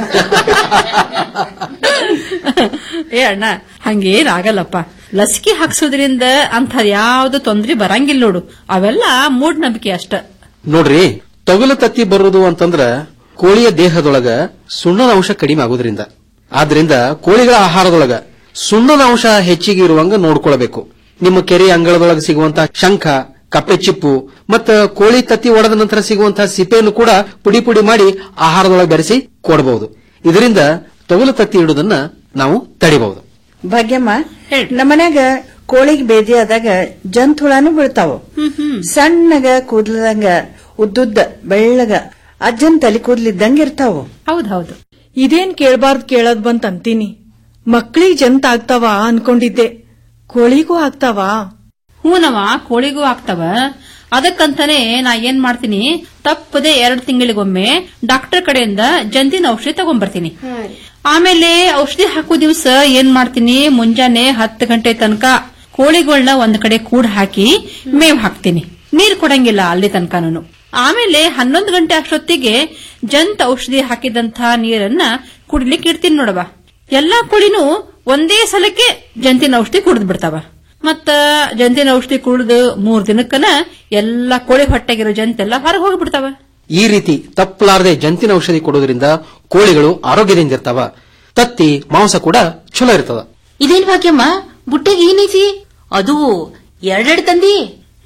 ಏ ಅಣ್ಣ ಹಂಗೇನ್ ಆಗಲ್ಲಪ್ಪ ಲಸಿಕೆ ಹಾಕ್ಸೋದ್ರಿಂದ ಅಂತ ಯಾವ್ದು ತೊಂದ್ರೆ ಬರಂಗಿಲ್ಲ ನೋಡು ಅವೆಲ್ಲ ಮೂಢನಂಬಿಕೆ ಅಷ್ಟ ನೋಡ್ರಿ ತೊಗಲು ತತ್ತಿ ಬರುವುದು ಅಂತಂದ್ರ ಕೋಳಿಯ ದೇಹದೊಳಗ ಸುಣ್ಣದ ಅಂಶ ಕಡಿಮೆ ಆಗೋದ್ರಿಂದ ಆದ್ರಿಂದ ಕೋಳಿಗಳ ಆಹಾರದೊಳಗ ಸುಣ್ಣದ ಅಂಶ ಹೆಚ್ಚಿಗೆ ಇರುವಂಗ ನೋಡ್ಕೊಳ್ಬೇಕು ನಿಮ್ಮ ಕೆರೆ ಅಂಗಳದೊಳಗೆ ಸಿಗುವಂತ ಶಂಖ ಕಪ್ಪೆ ಚಿಪ್ಪು ಮತ್ತ ಕೋಳಿ ತತ್ತಿ ಒಡೆದ ನಂತರ ಸಿಗುವಂತಹ ಸಿಪೆಯನ್ನು ಕೂಡ ಪುಡಿ ಪುಡಿ ಮಾಡಿ ಆಹಾರದೊಳಗೆ ಬೆರೆಸಿ ಕೊಡಬಹುದು ಇದರಿಂದ ತೊಗಲು ತತ್ತಿ ಇಡುವುದನ್ನ ನಾವು ತಡಿಬಹುದು ಭಾಗ್ಯಮ್ಮ ನಮ್ಮನ್ಯಾಗ ಕೋಳಿಗ್ ಬೇದಿ ಆದಾಗ ಜಂತುಳಾನು ಬೀಳ್ತಾವ ಸಣ್ಣಗ ಕೂದ್ಲದಂಗ ಉದ್ದುದ್ದ ಬೆಳ್ಳಗ ಅಜ್ಜನ್ ತಲೆ ಕೂದ್ಲಿದ್ದಂಗ ಇರ್ತಾವ ಹೌದ್ ಹೌದು ಇದೇನ್ ಕೇಳ್ಬಾರ್ದು ಕೇಳೋದ್ ಬಂತ ಅಂತೀನಿ ಮಕ್ಳಿಗ್ ಜಂತ ಆಗ್ತಾವ ಅನ್ಕೊಂಡಿದ್ದೆ ಕೋಳಿಗೂ ಆಗ್ತಾವ ಹೂನವ ಕೋಳಿಗೂ ಆಗ್ತಾವ ಅದಕ್ಕಂತಾನೆ ನಾ ಏನ್ ಮಾಡ್ತೀನಿ ತಪ್ಪದೆ ಎರಡು ತಿಂಗಳಿಗೊಮ್ಮೆ ಡಾಕ್ಟರ್ ಕಡೆಯಿಂದ ಜಂತಿನ ಔಷಧಿ ತಗೊಂಡ್ಬರ್ತೀನಿ ಆಮೇಲೆ ಔಷಧಿ ಹಾಕೋ ದಿವಸ ಏನ್ ಮಾಡ್ತೀನಿ ಮುಂಜಾನೆ ಹತ್ತು ಗಂಟೆ ತನಕ ಕೋಳಿಗಳನ್ನ ಒಂದ್ ಕಡೆ ಕೂಡ್ ಹಾಕಿ ಮೇವ್ ಹಾಕ್ತೀನಿ ನೀರ್ ಕೊಡಂಗಿಲ್ಲ ಅಲ್ಲಿ ತನಕನು ಆಮೇಲೆ ಹನ್ನೊಂದು ಗಂಟೆ ಅಷ್ಟೊತ್ತಿಗೆ ಜಂತ್ ಔಷಧಿ ಹಾಕಿದಂತ ನೀರನ್ನ ಕುಡಿಲಿಕ್ಕೆ ಇಡ್ತೀನಿ ನೋಡವ ಎಲ್ಲಾ ಕೋಳಿನೂ ಒಂದೇ ಸಲಕ್ಕೆ ಜಂತಿನ ಔಷಧಿ ಕುಡಿದ್ ಬಿಡ್ತಾವ ಮತ್ತ ಜಂತಿನ ಔಷಧಿ ಕುಡಿದು ಮೂರ್ ದಿನಕ್ಕನ ಎಲ್ಲಾ ಕೋಳಿ ಹೊಟ್ಟೆಗಿರೋ ಜಂತೆಲ್ಲ ಹೊರಗೆ ಹೋಗ್ಬಿಡ್ತಾವ ಈ ರೀತಿ ತಪ್ಪಲಾರದೆ ಜಂತಿನ ಔಷಧಿ ಕೊಡೋದ್ರಿಂದ ಕೋಳಿಗಳು ಆರೋಗ್ಯದಿಂದ ಇರ್ತಾವ ತತ್ತಿ ಮಾಂಸ ಕೂಡ ಚಲೋ ಇರ್ತದ ಇದೇನ್ ಭಾಗ್ಯಮ್ಮ ಬುಟ್ಟೆಗೆ ಏನೈತಿ ಅದು ಎರಡೆರಡು ತಂದಿ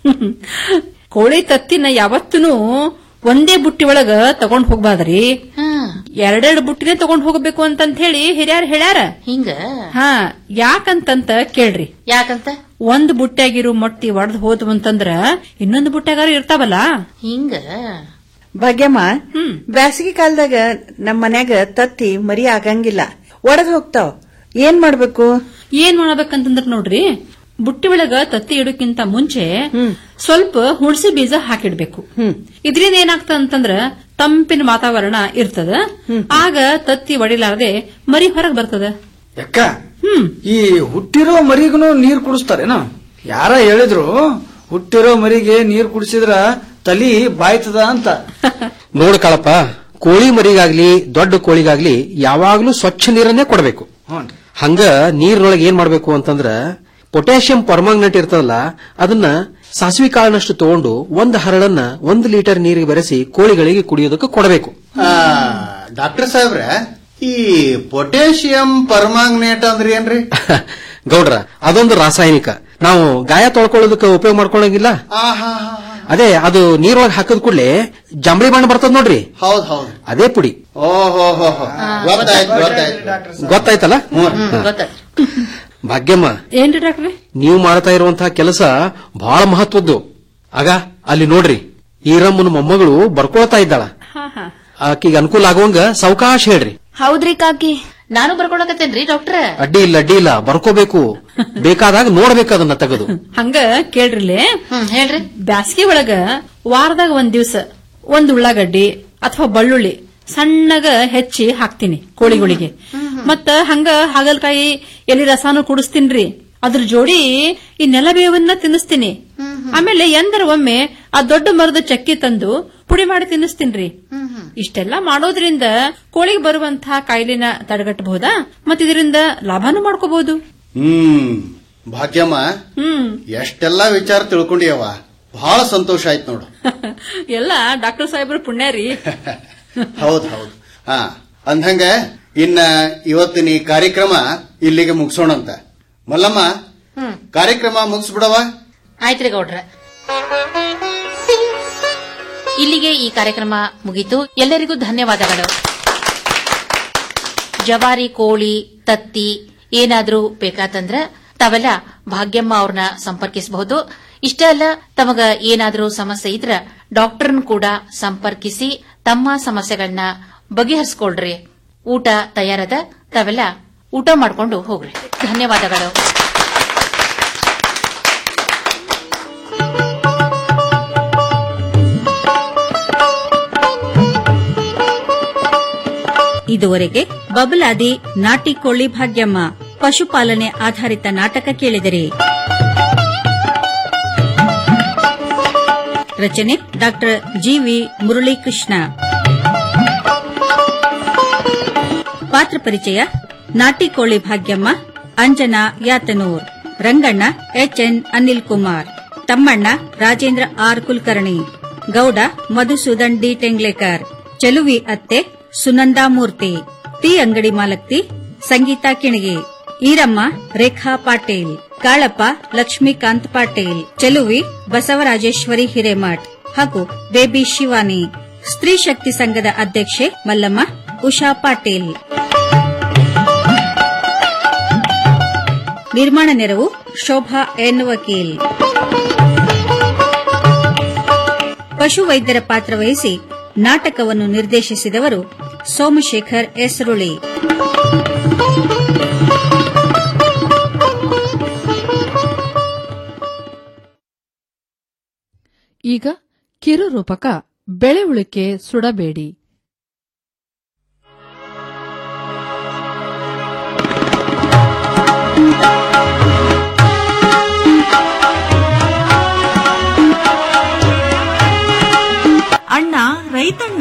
ಕೋಳಿ ತತ್ತಿನ ಯಾವತ್ತೂ ಒಂದೇ ಬುಟ್ಟಿ ಒಳಗ ತಗೊಂಡ್ ಹೋಗ್ಬಾದ್ರಿ ಎರಡೆರಡು ಬುಟ್ಟಿನೇ ತಗೊಂಡ್ ಹೋಗಬೇಕು ಅಂತಂತ ಹೇಳಿ ಹಿರಿಯರ್ ಹೇಳ್ಯಾರ ಹಿಂಗ ಹಾ ಯಾಕಂತಂತ ಕೇಳ್ರಿ ಯಾಕಂತ ಒಂದ್ ಬುಟ್ಟ್ಯಾಗಿರು ಮೊಟ್ಟಿ ಒಡೆದ್ ಹೋದ್ವು ಅಂತಂದ್ರ ಇನ್ನೊಂದು ಬುಟ್ಟ್ಯಾಗಾರು ಇರ್ತಾವಲ್ಲ ಹಿಂಗ ಭಾಗ್ಯಮ್ಮ ಬ್ಯಾಸಿಗೆ ಕಾಲದಾಗ ನಮ್ ಮನ್ಯಾಗ ತತ್ತಿ ಮರಿ ಆಗಂಗಿಲ್ಲ ಒಡೆದ್ ಹೋಗ್ತಾವ ಏನ್ ಮಾಡ್ಬೇಕು ಏನ್ ಮಾಡ್ಬೇಕಂತಂದ್ರ ನೋಡ್ರಿ ಬುಟ್ಟಿ ಒಳಗ ತತ್ತಿ ಇಡೋಕ್ಕಿಂತ ಮುಂಚೆ ಸ್ವಲ್ಪ ಹುಣಸೆ ಬೀಜ ಹಾಕಿಡ್ಬೇಕು ಇದ್ರಿಂದ ಏನಾಗ್ತದ ಅಂತಂದ್ರ ತಂಪಿನ ವಾತಾವರಣ ಇರ್ತದ ಆಗ ತತ್ತಿ ಒಡಿಲಾರದೆ ಮರಿ ಹೊರಗ್ ಬರ್ತದ ಯಾಕ ಈ ಹುಟ್ಟಿರೋ ಮರಿಗೂ ನೀರ್ ಕುಡಿಸ್ತಾರೇನ ಯಾರ ಹೇಳಿದ್ರು ಹುಟ್ಟಿರೋ ಮರಿಗೆ ನೀರ್ ಕುಡಿಸಿದ್ರ ತಲಿ ಬಾಯ್ತದ ಅಂತ ನೋಡು ಕಾಳಪ್ಪ ಕೋಳಿ ಮರಿಗಾಗ್ಲಿ ದೊಡ್ಡ ಕೋಳಿಗಾಗ್ಲಿ ಯಾವಾಗ್ಲೂ ಸ್ವಚ್ಛ ನೀರನ್ನೇ ಕೊಡಬೇಕು ಹಂಗ ನೀರಿನೊಳಗೆ ಏನ್ ಮಾಡ್ಬೇಕು ಅಂತಂದ್ರ ಪೊಟ್ಯಾಷಿಯಂ ಪರ್ಮಾಂಗನೇಟ್ ಇರ್ತದಲ್ಲ ಅದನ್ನ ಸಾಸಿವೆ ಕಾಳಿನಷ್ಟು ತಗೊಂಡು ಒಂದು ಹರಳನ್ನ ಒಂದು ಲೀಟರ್ ನೀರಿಗೆ ಬೆರೆಸಿ ಕೋಳಿಗಳಿಗೆ ಕುಡಿಯೋದಕ್ಕೆ ಕೊಡಬೇಕು ಡಾಕ್ಟರ್ ಸಾಹೇಬ್ರ ಈ ಪೊಟ್ಯಾಷಿಯಂ ಪರ್ಮಾಂಗನೇಟ್ ಅಂದ್ರೆ ಏನ್ರಿ ಗೌಡ್ರ ಅದೊಂದು ರಾಸಾಯನಿಕ ನಾವು ಗಾಯ ತೊಳ್ಕೊಳ್ಳೋದಕ್ಕೆ ಉಪಯೋಗ ಮಾಡ್ಕೊಳಂಗಿಲ್ಲ ಆಹಾ ಅದೇ ಅದು ನೀರೊಳಗೆ ಹಾಕಿದ ಕೂಡಲೇ ಜಾಂಬಳಿ ಬಣ್ಣ ಬರ್ತದ ನೋಡ್ರಿ ಹೌದ್ ಹೌದು ಅದೇ ಪುಡಿ ಓಹೋ ಹೋ ಹೋ ಗೊತ್ತಾಯ್ತು ಗೊತ್ತಾಯ್ತು ಗೊತ್ತಾಯ್ತಲ್ಲ ಭಾಗ್ಯಮ್ಮ ಏನ್ರಿ ಡಾಕ್ಟ್ರೆ ನೀವು ಮಾಡ್ತಾ ಇರುವಂತಹ ಕೆಲಸ ಬಹಳ ಮಹತ್ವದ್ದು ಆಗ ಅಲ್ಲಿ ನೋಡ್ರಿ ಈರಮ್ಮನ ಮೊಮ್ಮಗಳು ಬರ್ಕೊಳ್ತಾ ಇದ್ದಾಳ ಹಾ ಹಾ ಆಕಿಗೆ ಅನುಕೂಲ ಆಗುವಂಗ ಸಾವಕಾಶ ಹೇಳ್ರಿ ಹೌದ್ರಿ ಕಾಕಿ ನಾನು ಬರ್ಕೊಳಕತ್ತೇನ್ರಿ ಡಾಕ್ಟ್ರ ಅಡ್ಡಿ ಇಲ್ಲ ಅಡ್ಡಿ ಇಲ್ಲ ಬರ್ಕೋಬೇಕು ಬೇಕಾದಾಗ ನೋಡ್ಬೇಕು ಅದನ್ನ ತೆಗೆದು ಹಂಗ ಕೇಳ್ರಿಲೆ ಹೇಳ್ರಿ ಬ್ಯಾಸಗಿ ಒಳಗ ವಾರದಾಗ ಒಂದ್ ದಿವ್ಸ ಒಂದ್ ಉಳ್ಳಾಗಡ್ಡಿ ಅಥವಾ ಬೆಳ್ಳುಳ್ಳಿ ಸಣ್ಣಗ ಹೆಚ್ಚಿ ಹಾಕ್ತೀನಿ ಕೋಳಿಗಳಿಗೆ ಮತ್ತ ಹಂಗ ಹಾಗಲ್ಕಾಯಿ ಎಲಿ ರಸಾನು ಕುಡಿಸ್ತೀನ್ರಿ ಅದ್ರ ಜೋಡಿ ಈ ನೆಲಬೇವನ್ನ ತಿನ್ನಿಸ್ತೀನಿ ಆಮೇಲೆ ಎಂದರ ಒಮ್ಮೆ ಆ ದೊಡ್ಡ ಮರದ ಚಕ್ಕಿ ತಂದು ಪುಡಿ ಮಾಡಿ ತಿನ್ನಿಸ್ತೀನ್ರಿ ಇಷ್ಟೆಲ್ಲ ಮಾಡೋದ್ರಿಂದ ಕೋಳಿಗೆ ಬರುವಂತಹ ಕಾಯಿಲೆನ ತಡೆಗಟ್ಟಬಹುದಾ ಮತ್ತೆ ಇದರಿಂದ ಲಾಭನೂ ಮಾಡ್ಕೋಬಹುದು ಹ್ಮ್ ಭಾಗ್ಯಮ್ಮ ಹ್ಮ್ ಎಷ್ಟೆಲ್ಲಾ ವಿಚಾರ ತಿಳ್ಕೊಂಡಿಯವ ಬಹಳ ಸಂತೋಷ ಆಯ್ತು ನೋಡು ಎಲ್ಲ ಡಾಕ್ಟರ್ ಸಾಹೇಬ್ರ ಪುಣ್ಯ ರೀ ಹೌದ್ ಹೌದು ಹಾ ಅಂದಂಗ ಇನ್ನ ಇವತ್ತಿನ ಈ ಕಾರ್ಯಕ್ರಮ ಇಲ್ಲಿಗೆ ಮುಗಿಸೋಣಂತ ಮಲ್ಲಮ್ಮ ಹ್ಮ್ ಕಾರ್ಯಕ್ರಮ ಮುಗಿಸ್ಬಿಡವ ಆಯ್ತ್ರಿ ಗೌಡ್ರ ಇಲ್ಲಿಗೆ ಈ ಕಾರ್ಯಕ್ರಮ ಮುಗೀತು ಎಲ್ಲರಿಗೂ ಧನ್ಯವಾದಗಳು ಜವಾರಿ ಕೋಳಿ ತತ್ತಿ ಏನಾದ್ರೂ ಬೇಕಾತಂದ್ರ ತಾವೆಲ್ಲ ಭಾಗ್ಯಮ್ಮ ಅವ್ರನ್ನ ಸಂಪರ್ಕಿಸಬಹುದು ಇಷ್ಟ ಅಲ್ಲ ತಮಗ ಏನಾದ್ರೂ ಸಮಸ್ಯೆ ಇದ್ರ ಡಾಕ್ಟರ್ನ ಕೂಡ ಸಂಪರ್ಕಿಸಿ ತಮ್ಮ ಸಮಸ್ಯೆಗಳನ್ನ ಬಗೆಹರಿಸ್ಕೊಳ್ರಿ ಊಟ ತಯಾರದ ತಾವೆಲ್ಲ ಊಟ ಮಾಡ್ಕೊಂಡು ಹೋಗ್ರಿ ಧನ್ಯವಾದಗಳು ಇದುವರೆಗೆ ಬಬಲಾದಿ ನಾಟಿ ಕೋಳಿ ಭಾಗ್ಯಮ್ಮ ಪಶುಪಾಲನೆ ಆಧಾರಿತ ನಾಟಕ ಕೇಳಿದಿರಿ ರಚನೆ ಡಾಕ್ಟರ್ ಜಿವಿ ಮುರಳೀಕೃಷ್ಣ ಪಾತ್ರ ಪರಿಚಯ ನಾಟಿ ಕೋಳಿ Bhagyamma Anjana Yatanur Ranganna HN Anil Kumar Tammanna Rajendra R Kulkarni Gowda Madhusudan D Tenglekar Cheluvi ಅತ್ತೆ ಸುನಂದಾ ಮೂರ್ತಿ ಟಿ ಅಂಗಡಿ ಮಾಲಕ್ತಿ ಸಂಗೀತಾ ಕಿಣಗಿ ಈರಮ್ಮ ರೇಖಾ ಪಾಟೀಲ್ ಕಾಳಪ್ಪ ಲಕ್ಷ್ಮೀಕಾಂತ್ ಪಾಟೀಲ್ ಚೆಲುವಿ ಬಸವರಾಜೇಶ್ವರಿ ಹಿರೇಮಠ್ ಹಾಗೂ ಬೇಬಿ ಶಿವಾನಿ ಸ್ತ್ರೀ ಶಕ್ತಿ ಸಂಘದ ಅಧ್ಯಕ್ಷೆ ಮಲ್ಲಮ್ಮ ಉಷಾ ಪಾಟೀಲ್ ನಿರ್ಮಾಣ ನೆರವು ಶೋಭಾ ಎನ್ ವಕೀಲ್ ಪಶುವೈದ್ಯರ ಪಾತ್ರ ವಹಿಸಿ ನಾಟಕವನ್ನು ನಿರ್ದೇಶಿಸಿದವರು ಸೋಮಶೇಖರ್ ಎಸ್ರುಳಿ ಈಗ ಕಿರುರೂಪಕ ಬೆಳೆ ಉಳಿಕೆ ಸುಡಬೇಡಿ ಅಣ್ಣ ರೈತಣ್ಣ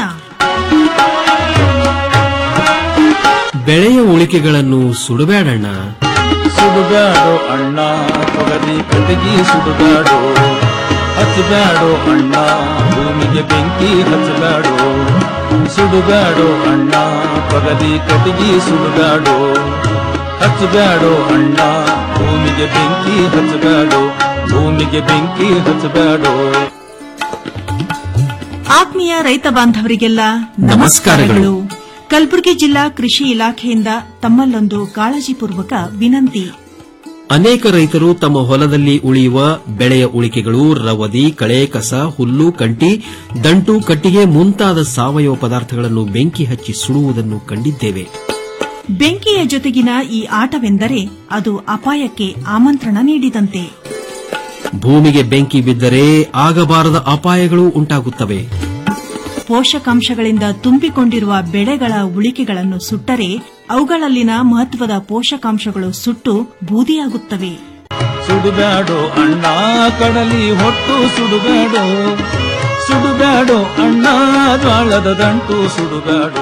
ಬೆಳೆಯ ಉಳಿಕೆಗಳನ್ನು ಸುಡಬೇಡಣ್ಣ ಸುಡುಗಾಡು ಅಣ್ಣ ತೊಗರಿ ಕಟಗಿ ಸುಡುಗಾಡು ಹಚ್ಚಬೇಡು ಅಣ್ಣ ಭೂಮಿಗೆ ಬೆಂಕಿ ಹಚ್ಚಬೇಡು ಸುಡುಗಾಡು ಅಣ್ಣ ತೊಗರಿ ಕಟಗಿ ಸುಡುಗಾಡು ಹಚ್ಚಬೇಡು ಅಣ್ಣ ಭೂಮಿಗೆ ಬೆಂಕಿ ಹಚ್ಚಬೇಡು ಭೂಮಿಗೆ ಬೆಂಕಿ ಹಚ್ಚಬೇಡು ಆತ್ಮೀಯ ರೈತ ಬಾಂಧವರಿಗೆಲ್ಲ ನಮಸ್ಕಾರಗಳು. ಕಲಬುರಗಿ ಜಿಲ್ಲಾ ಕೃಷಿ ಇಲಾಖೆಯಿಂದ ತಮ್ಮಲ್ಲೊಂದು ಕಾಳಜಿಪೂರ್ವಕ ವಿನಂತಿ ಅನೇಕ ರೈತರು ತಮ್ಮ ಹೊಲದಲ್ಲಿ ಉಳಿಯುವ ಬೆಳೆಯ ಉಳಿಕೆಗಳು ರವದಿ ಕಳೆ ಕಸ ಹುಲ್ಲು ಕಂಟಿ ದಂಟು ಕಟ್ಟಿಗೆ ಮುಂತಾದ ಸಾವಯವ ಪದಾರ್ಥಗಳನ್ನು ಬೆಂಕಿ ಹಚ್ಚಿ ಸುಡುವುದನ್ನು ಕಂಡಿದ್ದೇವೆ ಬೆಂಕಿಯ ಜೊತೆಗಿನ ಈ ಆಟವೆಂದರೆ ಅದು ಅಪಾಯಕ್ಕೆ ಆಮಂತ್ರಣ ನೀಡಿದಂತೆ ಭೂಮಿಗೆ ಬೆಂಕಿ ಬಿದ್ದರೆ ಆಗಬಾರದ ಅಪಾಯಗಳು ಉಂಟಾಗುತ್ತವೆ ಪೋಷಕಾಂಶಗಳಿಂದ ತುಂಬಿಕೊಂಡಿರುವ ಬೆಳೆಗಳ ಉಳಿಕೆಗಳನ್ನು ಸುಟ್ಟರೆ ಅವುಗಳಲ್ಲಿನ ಮಹತ್ವದ ಪೋಷಕಾಂಶಗಳು ಸುಟ್ಟು ಬೂದಿಯಾಗುತ್ತವೆ ಸುಡುಗಾಡು ಅಣ್ಣ ಕಡಲಿ ಹೊಟ್ಟು ಸುಡುಗಾಡು ಸುಡುಗಾಡು ಅಣ್ಣ ಜ್ವಾಳದ ದಂಟು ಸುಡುಗಾಡು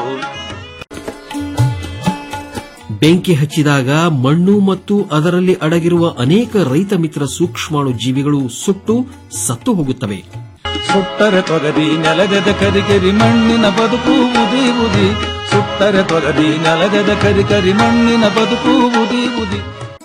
ಬೆಂಕಿ ಹಚ್ಚಿದಾಗ ಮಣ್ಣು ಮತ್ತು ಅದರಲ್ಲಿ ಅಡಗಿರುವ ಅನೇಕ ರೈತ ಮಿತ್ರ ಸೂಕ್ಷ್ಮಾಣು ಜೀವಿಗಳು ಸುಟ್ಟು ಸತ್ತು ಹೋಗುತ್ತವೆ ಸುಟ್ಟರೆ ತೊಗರಿ ನೆಲಗದ ಕರಿಕರಿ ಮಣ್ಣಿನ ಬದುಕು ಉದಿ ಉದಿ ಸುಟ್ಟರೆ ತೊಗರಿ ನೆಲಗದ ಕರಿಕರಿ ಮಣ್ಣಿನ ಬದುಕು ಉದಿ ಉದಿ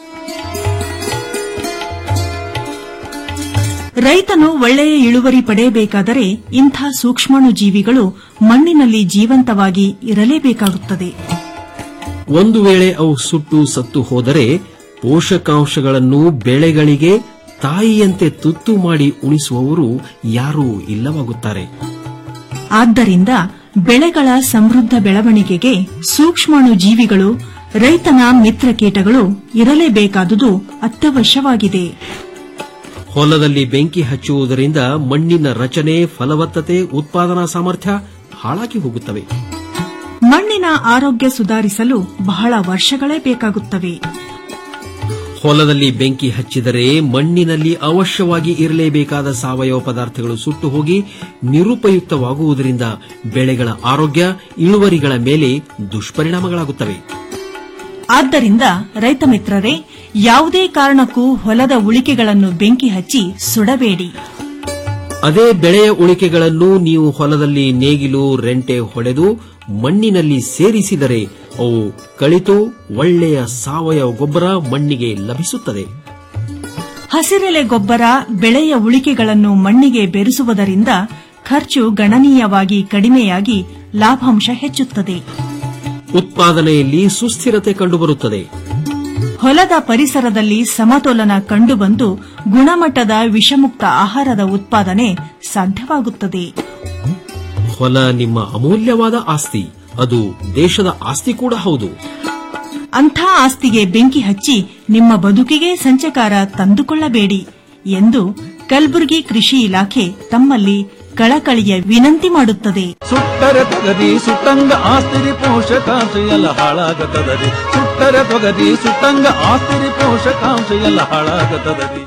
ರೈತನು ಒಳ್ಳೆಯ ಇಳುವರಿ ಪಡೆಯಬೇಕಾದರೆ ಇಂಥ ಸೂಕ್ಷ್ಮಾಣು ಜೀವಿಗಳು ಮಣ್ಣಿನಲ್ಲಿ ಜೀವಂತವಾಗಿ ಇರಲೇಬೇಕಾಗುತ್ತದೆ ಒಂದು ವೇಳೆ ಅವು ಸುಟ್ಟು ಸತ್ತು ಹೋದರೆ ಪೋಷಕಾಂಶಗಳನ್ನು ಬೆಳೆಗಳಿಗೆ ತಾಯಿಯಂತೆ ತುತ್ತು ಮಾಡಿ ಉಣಿಸುವವರು ಯಾರೂ ಇಲ್ಲವಾಗುತ್ತಾರೆ ಆದ್ದರಿಂದ ಬೆಳೆಗಳ ಸಮೃದ್ಧ ಬೆಳವಣಿಗೆಗೆ ಸೂಕ್ಷ್ಮಾಣು ಜೀವಿಗಳು ರೈತನ ಮಿತ್ರ ಕೀಟಗಳು ಇರಲೇಬೇಕಾದುದು ಅತ್ಯವಶ್ಯವಾಗಿದೆ ಹೊಲದಲ್ಲಿ ಬೆಂಕಿ ಹಚ್ಚುವುದರಿಂದ ಮಣ್ಣಿನ ರಚನೆ ಫಲವತ್ತತೆ ಉತ್ಪಾದನಾ ಸಾಮರ್ಥ್ಯ ಹಾಳಾಗಿ ಹೋಗುತ್ತವೆ ಮಣ್ಣಿನ ಆರೋಗ್ಯ ಸುಧಾರಿಸಲು ಬಹಳ ವರ್ಷಗಳೇ ಬೇಕಾಗುತ್ತವೆ ಹೊಲದಲ್ಲಿ ಬೆಂಕಿ ಹಚ್ಚಿದರೆ ಮಣ್ಣಿನಲ್ಲಿ ಅವಶ್ಯವಾಗಿ ಇರಲೇಬೇಕಾದ ಸಾವಯವ ಪದಾರ್ಥಗಳು ಸುಟ್ಟು ಹೋಗಿ ನಿರುಪಯುಕ್ತವಾಗುವುದರಿಂದ ಬೆಳೆಗಳ ಆರೋಗ್ಯ ಇಳುವರಿಗಳ ಮೇಲೆ ದುಷ್ಪರಿಣಾಮಗಳಾಗುತ್ತವೆ ಆದ್ದರಿಂದ ರೈತ ಮಿತ್ರರೇ ಯಾವುದೇ ಕಾರಣಕ್ಕೂ ಹೊಲದ ಉಳಿಕೆಗಳನ್ನು ಬೆಂಕಿ ಹಚ್ಚಿ ಸುಡಬೇಡಿ ಅದೇ ಬೆಳೆಯ ಉಳಿಕೆಗಳನ್ನು ನೀವು ಹೊಲದಲ್ಲಿ ನೇಗಿಲು ರೆಂಟೆ ಹೊಡೆದು ಮಣ್ಣಿನಲ್ಲಿ ಸೇರಿಸಿದರೆ ಅವು ಕಳಿತು ಒಳ್ಳೆಯ ಸಾವಯವ ಗೊಬ್ಬರ ಮಣ್ಣಿಗೆ ಲಭಿಸುತ್ತದೆ ಹಸಿರೆಲೆ ಗೊಬ್ಬರ ಬೆಳೆಯ ಉಳಿಕೆಗಳನ್ನು ಮಣ್ಣಿಗೆ ಬೆರೆಸುವುದರಿಂದ ಖರ್ಚು ಗಣನೀಯವಾಗಿ ಕಡಿಮೆಯಾಗಿ ಲಾಭಾಂಶ ಹೆಚ್ಚುತ್ತದೆ ಉತ್ಪಾದನೆಯಲ್ಲಿ ಸುಸ್ಥಿರತೆ ಕಂಡುಬರುತ್ತದೆ ಹೊಲದ ಪರಿಸರದಲ್ಲಿ ಸಮತೋಲನ ಕಂಡುಬಂದು ಗುಣಮಟ್ಟದ ವಿಷಮುಕ್ತ ಆಹಾರದ ಉತ್ಪಾದನೆ ಸಾಧ್ಯವಾಗುತ್ತದೆ ಹೊಲ ನಿಮ್ಮ ಅಮೂಲ್ಯವಾದ ಆಸ್ತಿ ಅದು ದೇಶದ ಆಸ್ತಿ ಕೂಡ ಹೌದು ಅಂಥ ಆಸ್ತಿಗೆ ಬೆಂಕಿ ಹಚ್ಚಿ ನಿಮ್ಮ ಬದುಕಿಗೆ ಸಂಚಕಾರ ತಂದುಕೊಳ್ಳಬೇಡಿ ಎಂದು ಕಲಬುರಗಿ ಕೃಷಿ ಇಲಾಖೆ ತಮ್ಮಲ್ಲಿ ಕಳಕಳಿಯ ವಿನಂತಿ ಮಾಡುತ್ತದೆ ಸುಟ್ಟರೆ ತೊಗರಿ ಸುಟ್ಟಂಗ ಆಸ್ತಿರಿ ಪೋಷಕಾಂಶ ಎಲ್ಲ ಹಾಳಾಗತದರಿ ಸುಟ್ಟರೆ ತೊಗರಿ ಸುಟ್ಟಂಗ ಆಸ್ತಿರಿ ಪೋಷಕಾಂಶ ಎಲ್ಲ ಹಾಳಾಗತದರಿ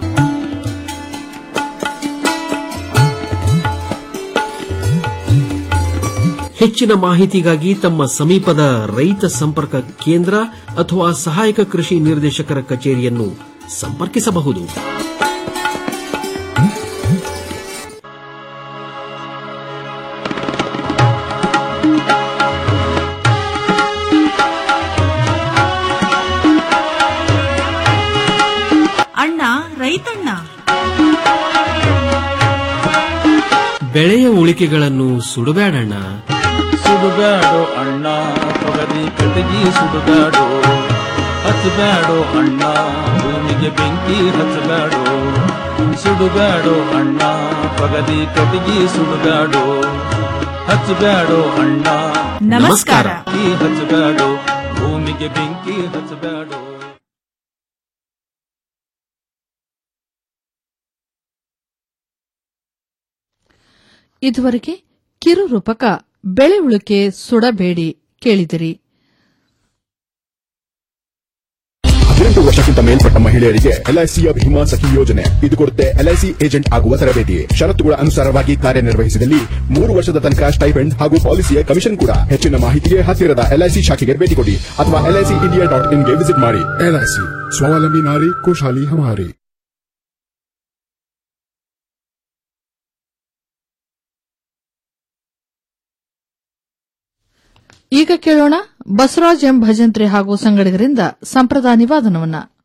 ಹೆಚ್ಚಿನ ಮಾಹಿತಿಗಾಗಿ ತಮ್ಮ ಸಮೀಪದ ರೈತ ಸಂಪರ್ಕ ಕೇಂದ್ರ ಅಥವಾ ಸಹಾಯಕ ಕೃಷಿ ನಿರ್ದೇಶಕರ ಕಚೇರಿಯನ್ನು ಸಂಪರ್ಕಿಸಬಹುದು ಅಣ್ಣ ರೈತಣ್ಣ ಬೆಳೆಯ ಉಳಿಕೆಗಳನ್ನು ಸುಡಬೇಡಣ್ಣ ಸುಡುಗಾಡು ಅಣ್ಣ ತೊಗರಿ ಕಟಗಿ ಸುಡುಗಾಡು ಹಚ್ಚಬೇಡು ಅಣ್ಣ ಭೂಮಿಗೆ ಬೆಂಕಿ ಹಚ್ಚಬೇಡು ಸುಡುಗಾಡು ಅಣ್ಣ ತೊಗರಿ ಕಟಗಿ ಸುಡುಗಾಡು ಹಚ್ಚಬೇಡು ಅಣ್ಣ ನಮಸ್ಕಾರ. ಬೆಂಕಿ ಹಚ್ಚಬೇಡು ಭೂಮಿಗೆ ಬೆಂಕಿ ಹಚ್ಚಬೇಡು ಇದುವರೆಗೆ ಕಿರು ರೂಪಕ ಬೆಳೆ ಉಳಿಕೆ ಸುಡಬೇಡಿ ಕೇಳಿದಿರಿ ಹದಿನೆಂಟು ವರ್ಷಕ್ಕಿಂತ ಮೇಲ್ಪಟ್ಟ ಮಹಿಳೆಯರಿಗೆ ಎಲ್ಐಸಿಯ ಭೀಮಾ ಸಖಿ ಯೋಜನೆ ಇದು ಕೊಡುತ್ತೆ ಎಲ್ಐಸಿ ಏಜೆಂಟ್ ಆಗುವ ತರಬೇತಿ ಷರತ್ತುಗಳ ಅನುಸಾರವಾಗಿ ಕಾರ್ಯನಿರ್ವಹಿಸಿದಲ್ಲಿ ಮೂರು ವರ್ಷದ ತನಕ ಸ್ಟೈಪೆಂಡ್ ಹಾಗೂ ಪಾಲಿಸಿಯ ಕಮಿಷನ್ ಕೂಡ ಹೆಚ್ಚಿನ ಮಾಹಿತಿಗೆ ಹತ್ತಿರದ ಎಲ್ಐಸಿ ಶಾಖೆಗೆ ಭೇಟಿ ಕೊಡಿ ಅಥವಾ ಎಲ್ಐಸಿ ಇಂಡಿಯಾ ಡಾಟ್ ಇನ್ಗೆ ವಿಸಿಟ್ ಮಾಡಿ ಎಲ್ಐಸಿ ಸ್ವಾವಲಂಬಿ ನಾರಿ ಖುಷಾಲಿ ಹಮಾರಿ ಈಗ ಕೇಳೋಣ ಬಸವರಾಜ್ ಎಂ ಭಜಂತ್ರಿ ಹಾಗೂ ಸಂಗಡಿಗರಿಂದ ಸಂಪ್ರದಾಯ ನಿವಾದನವನ್ನ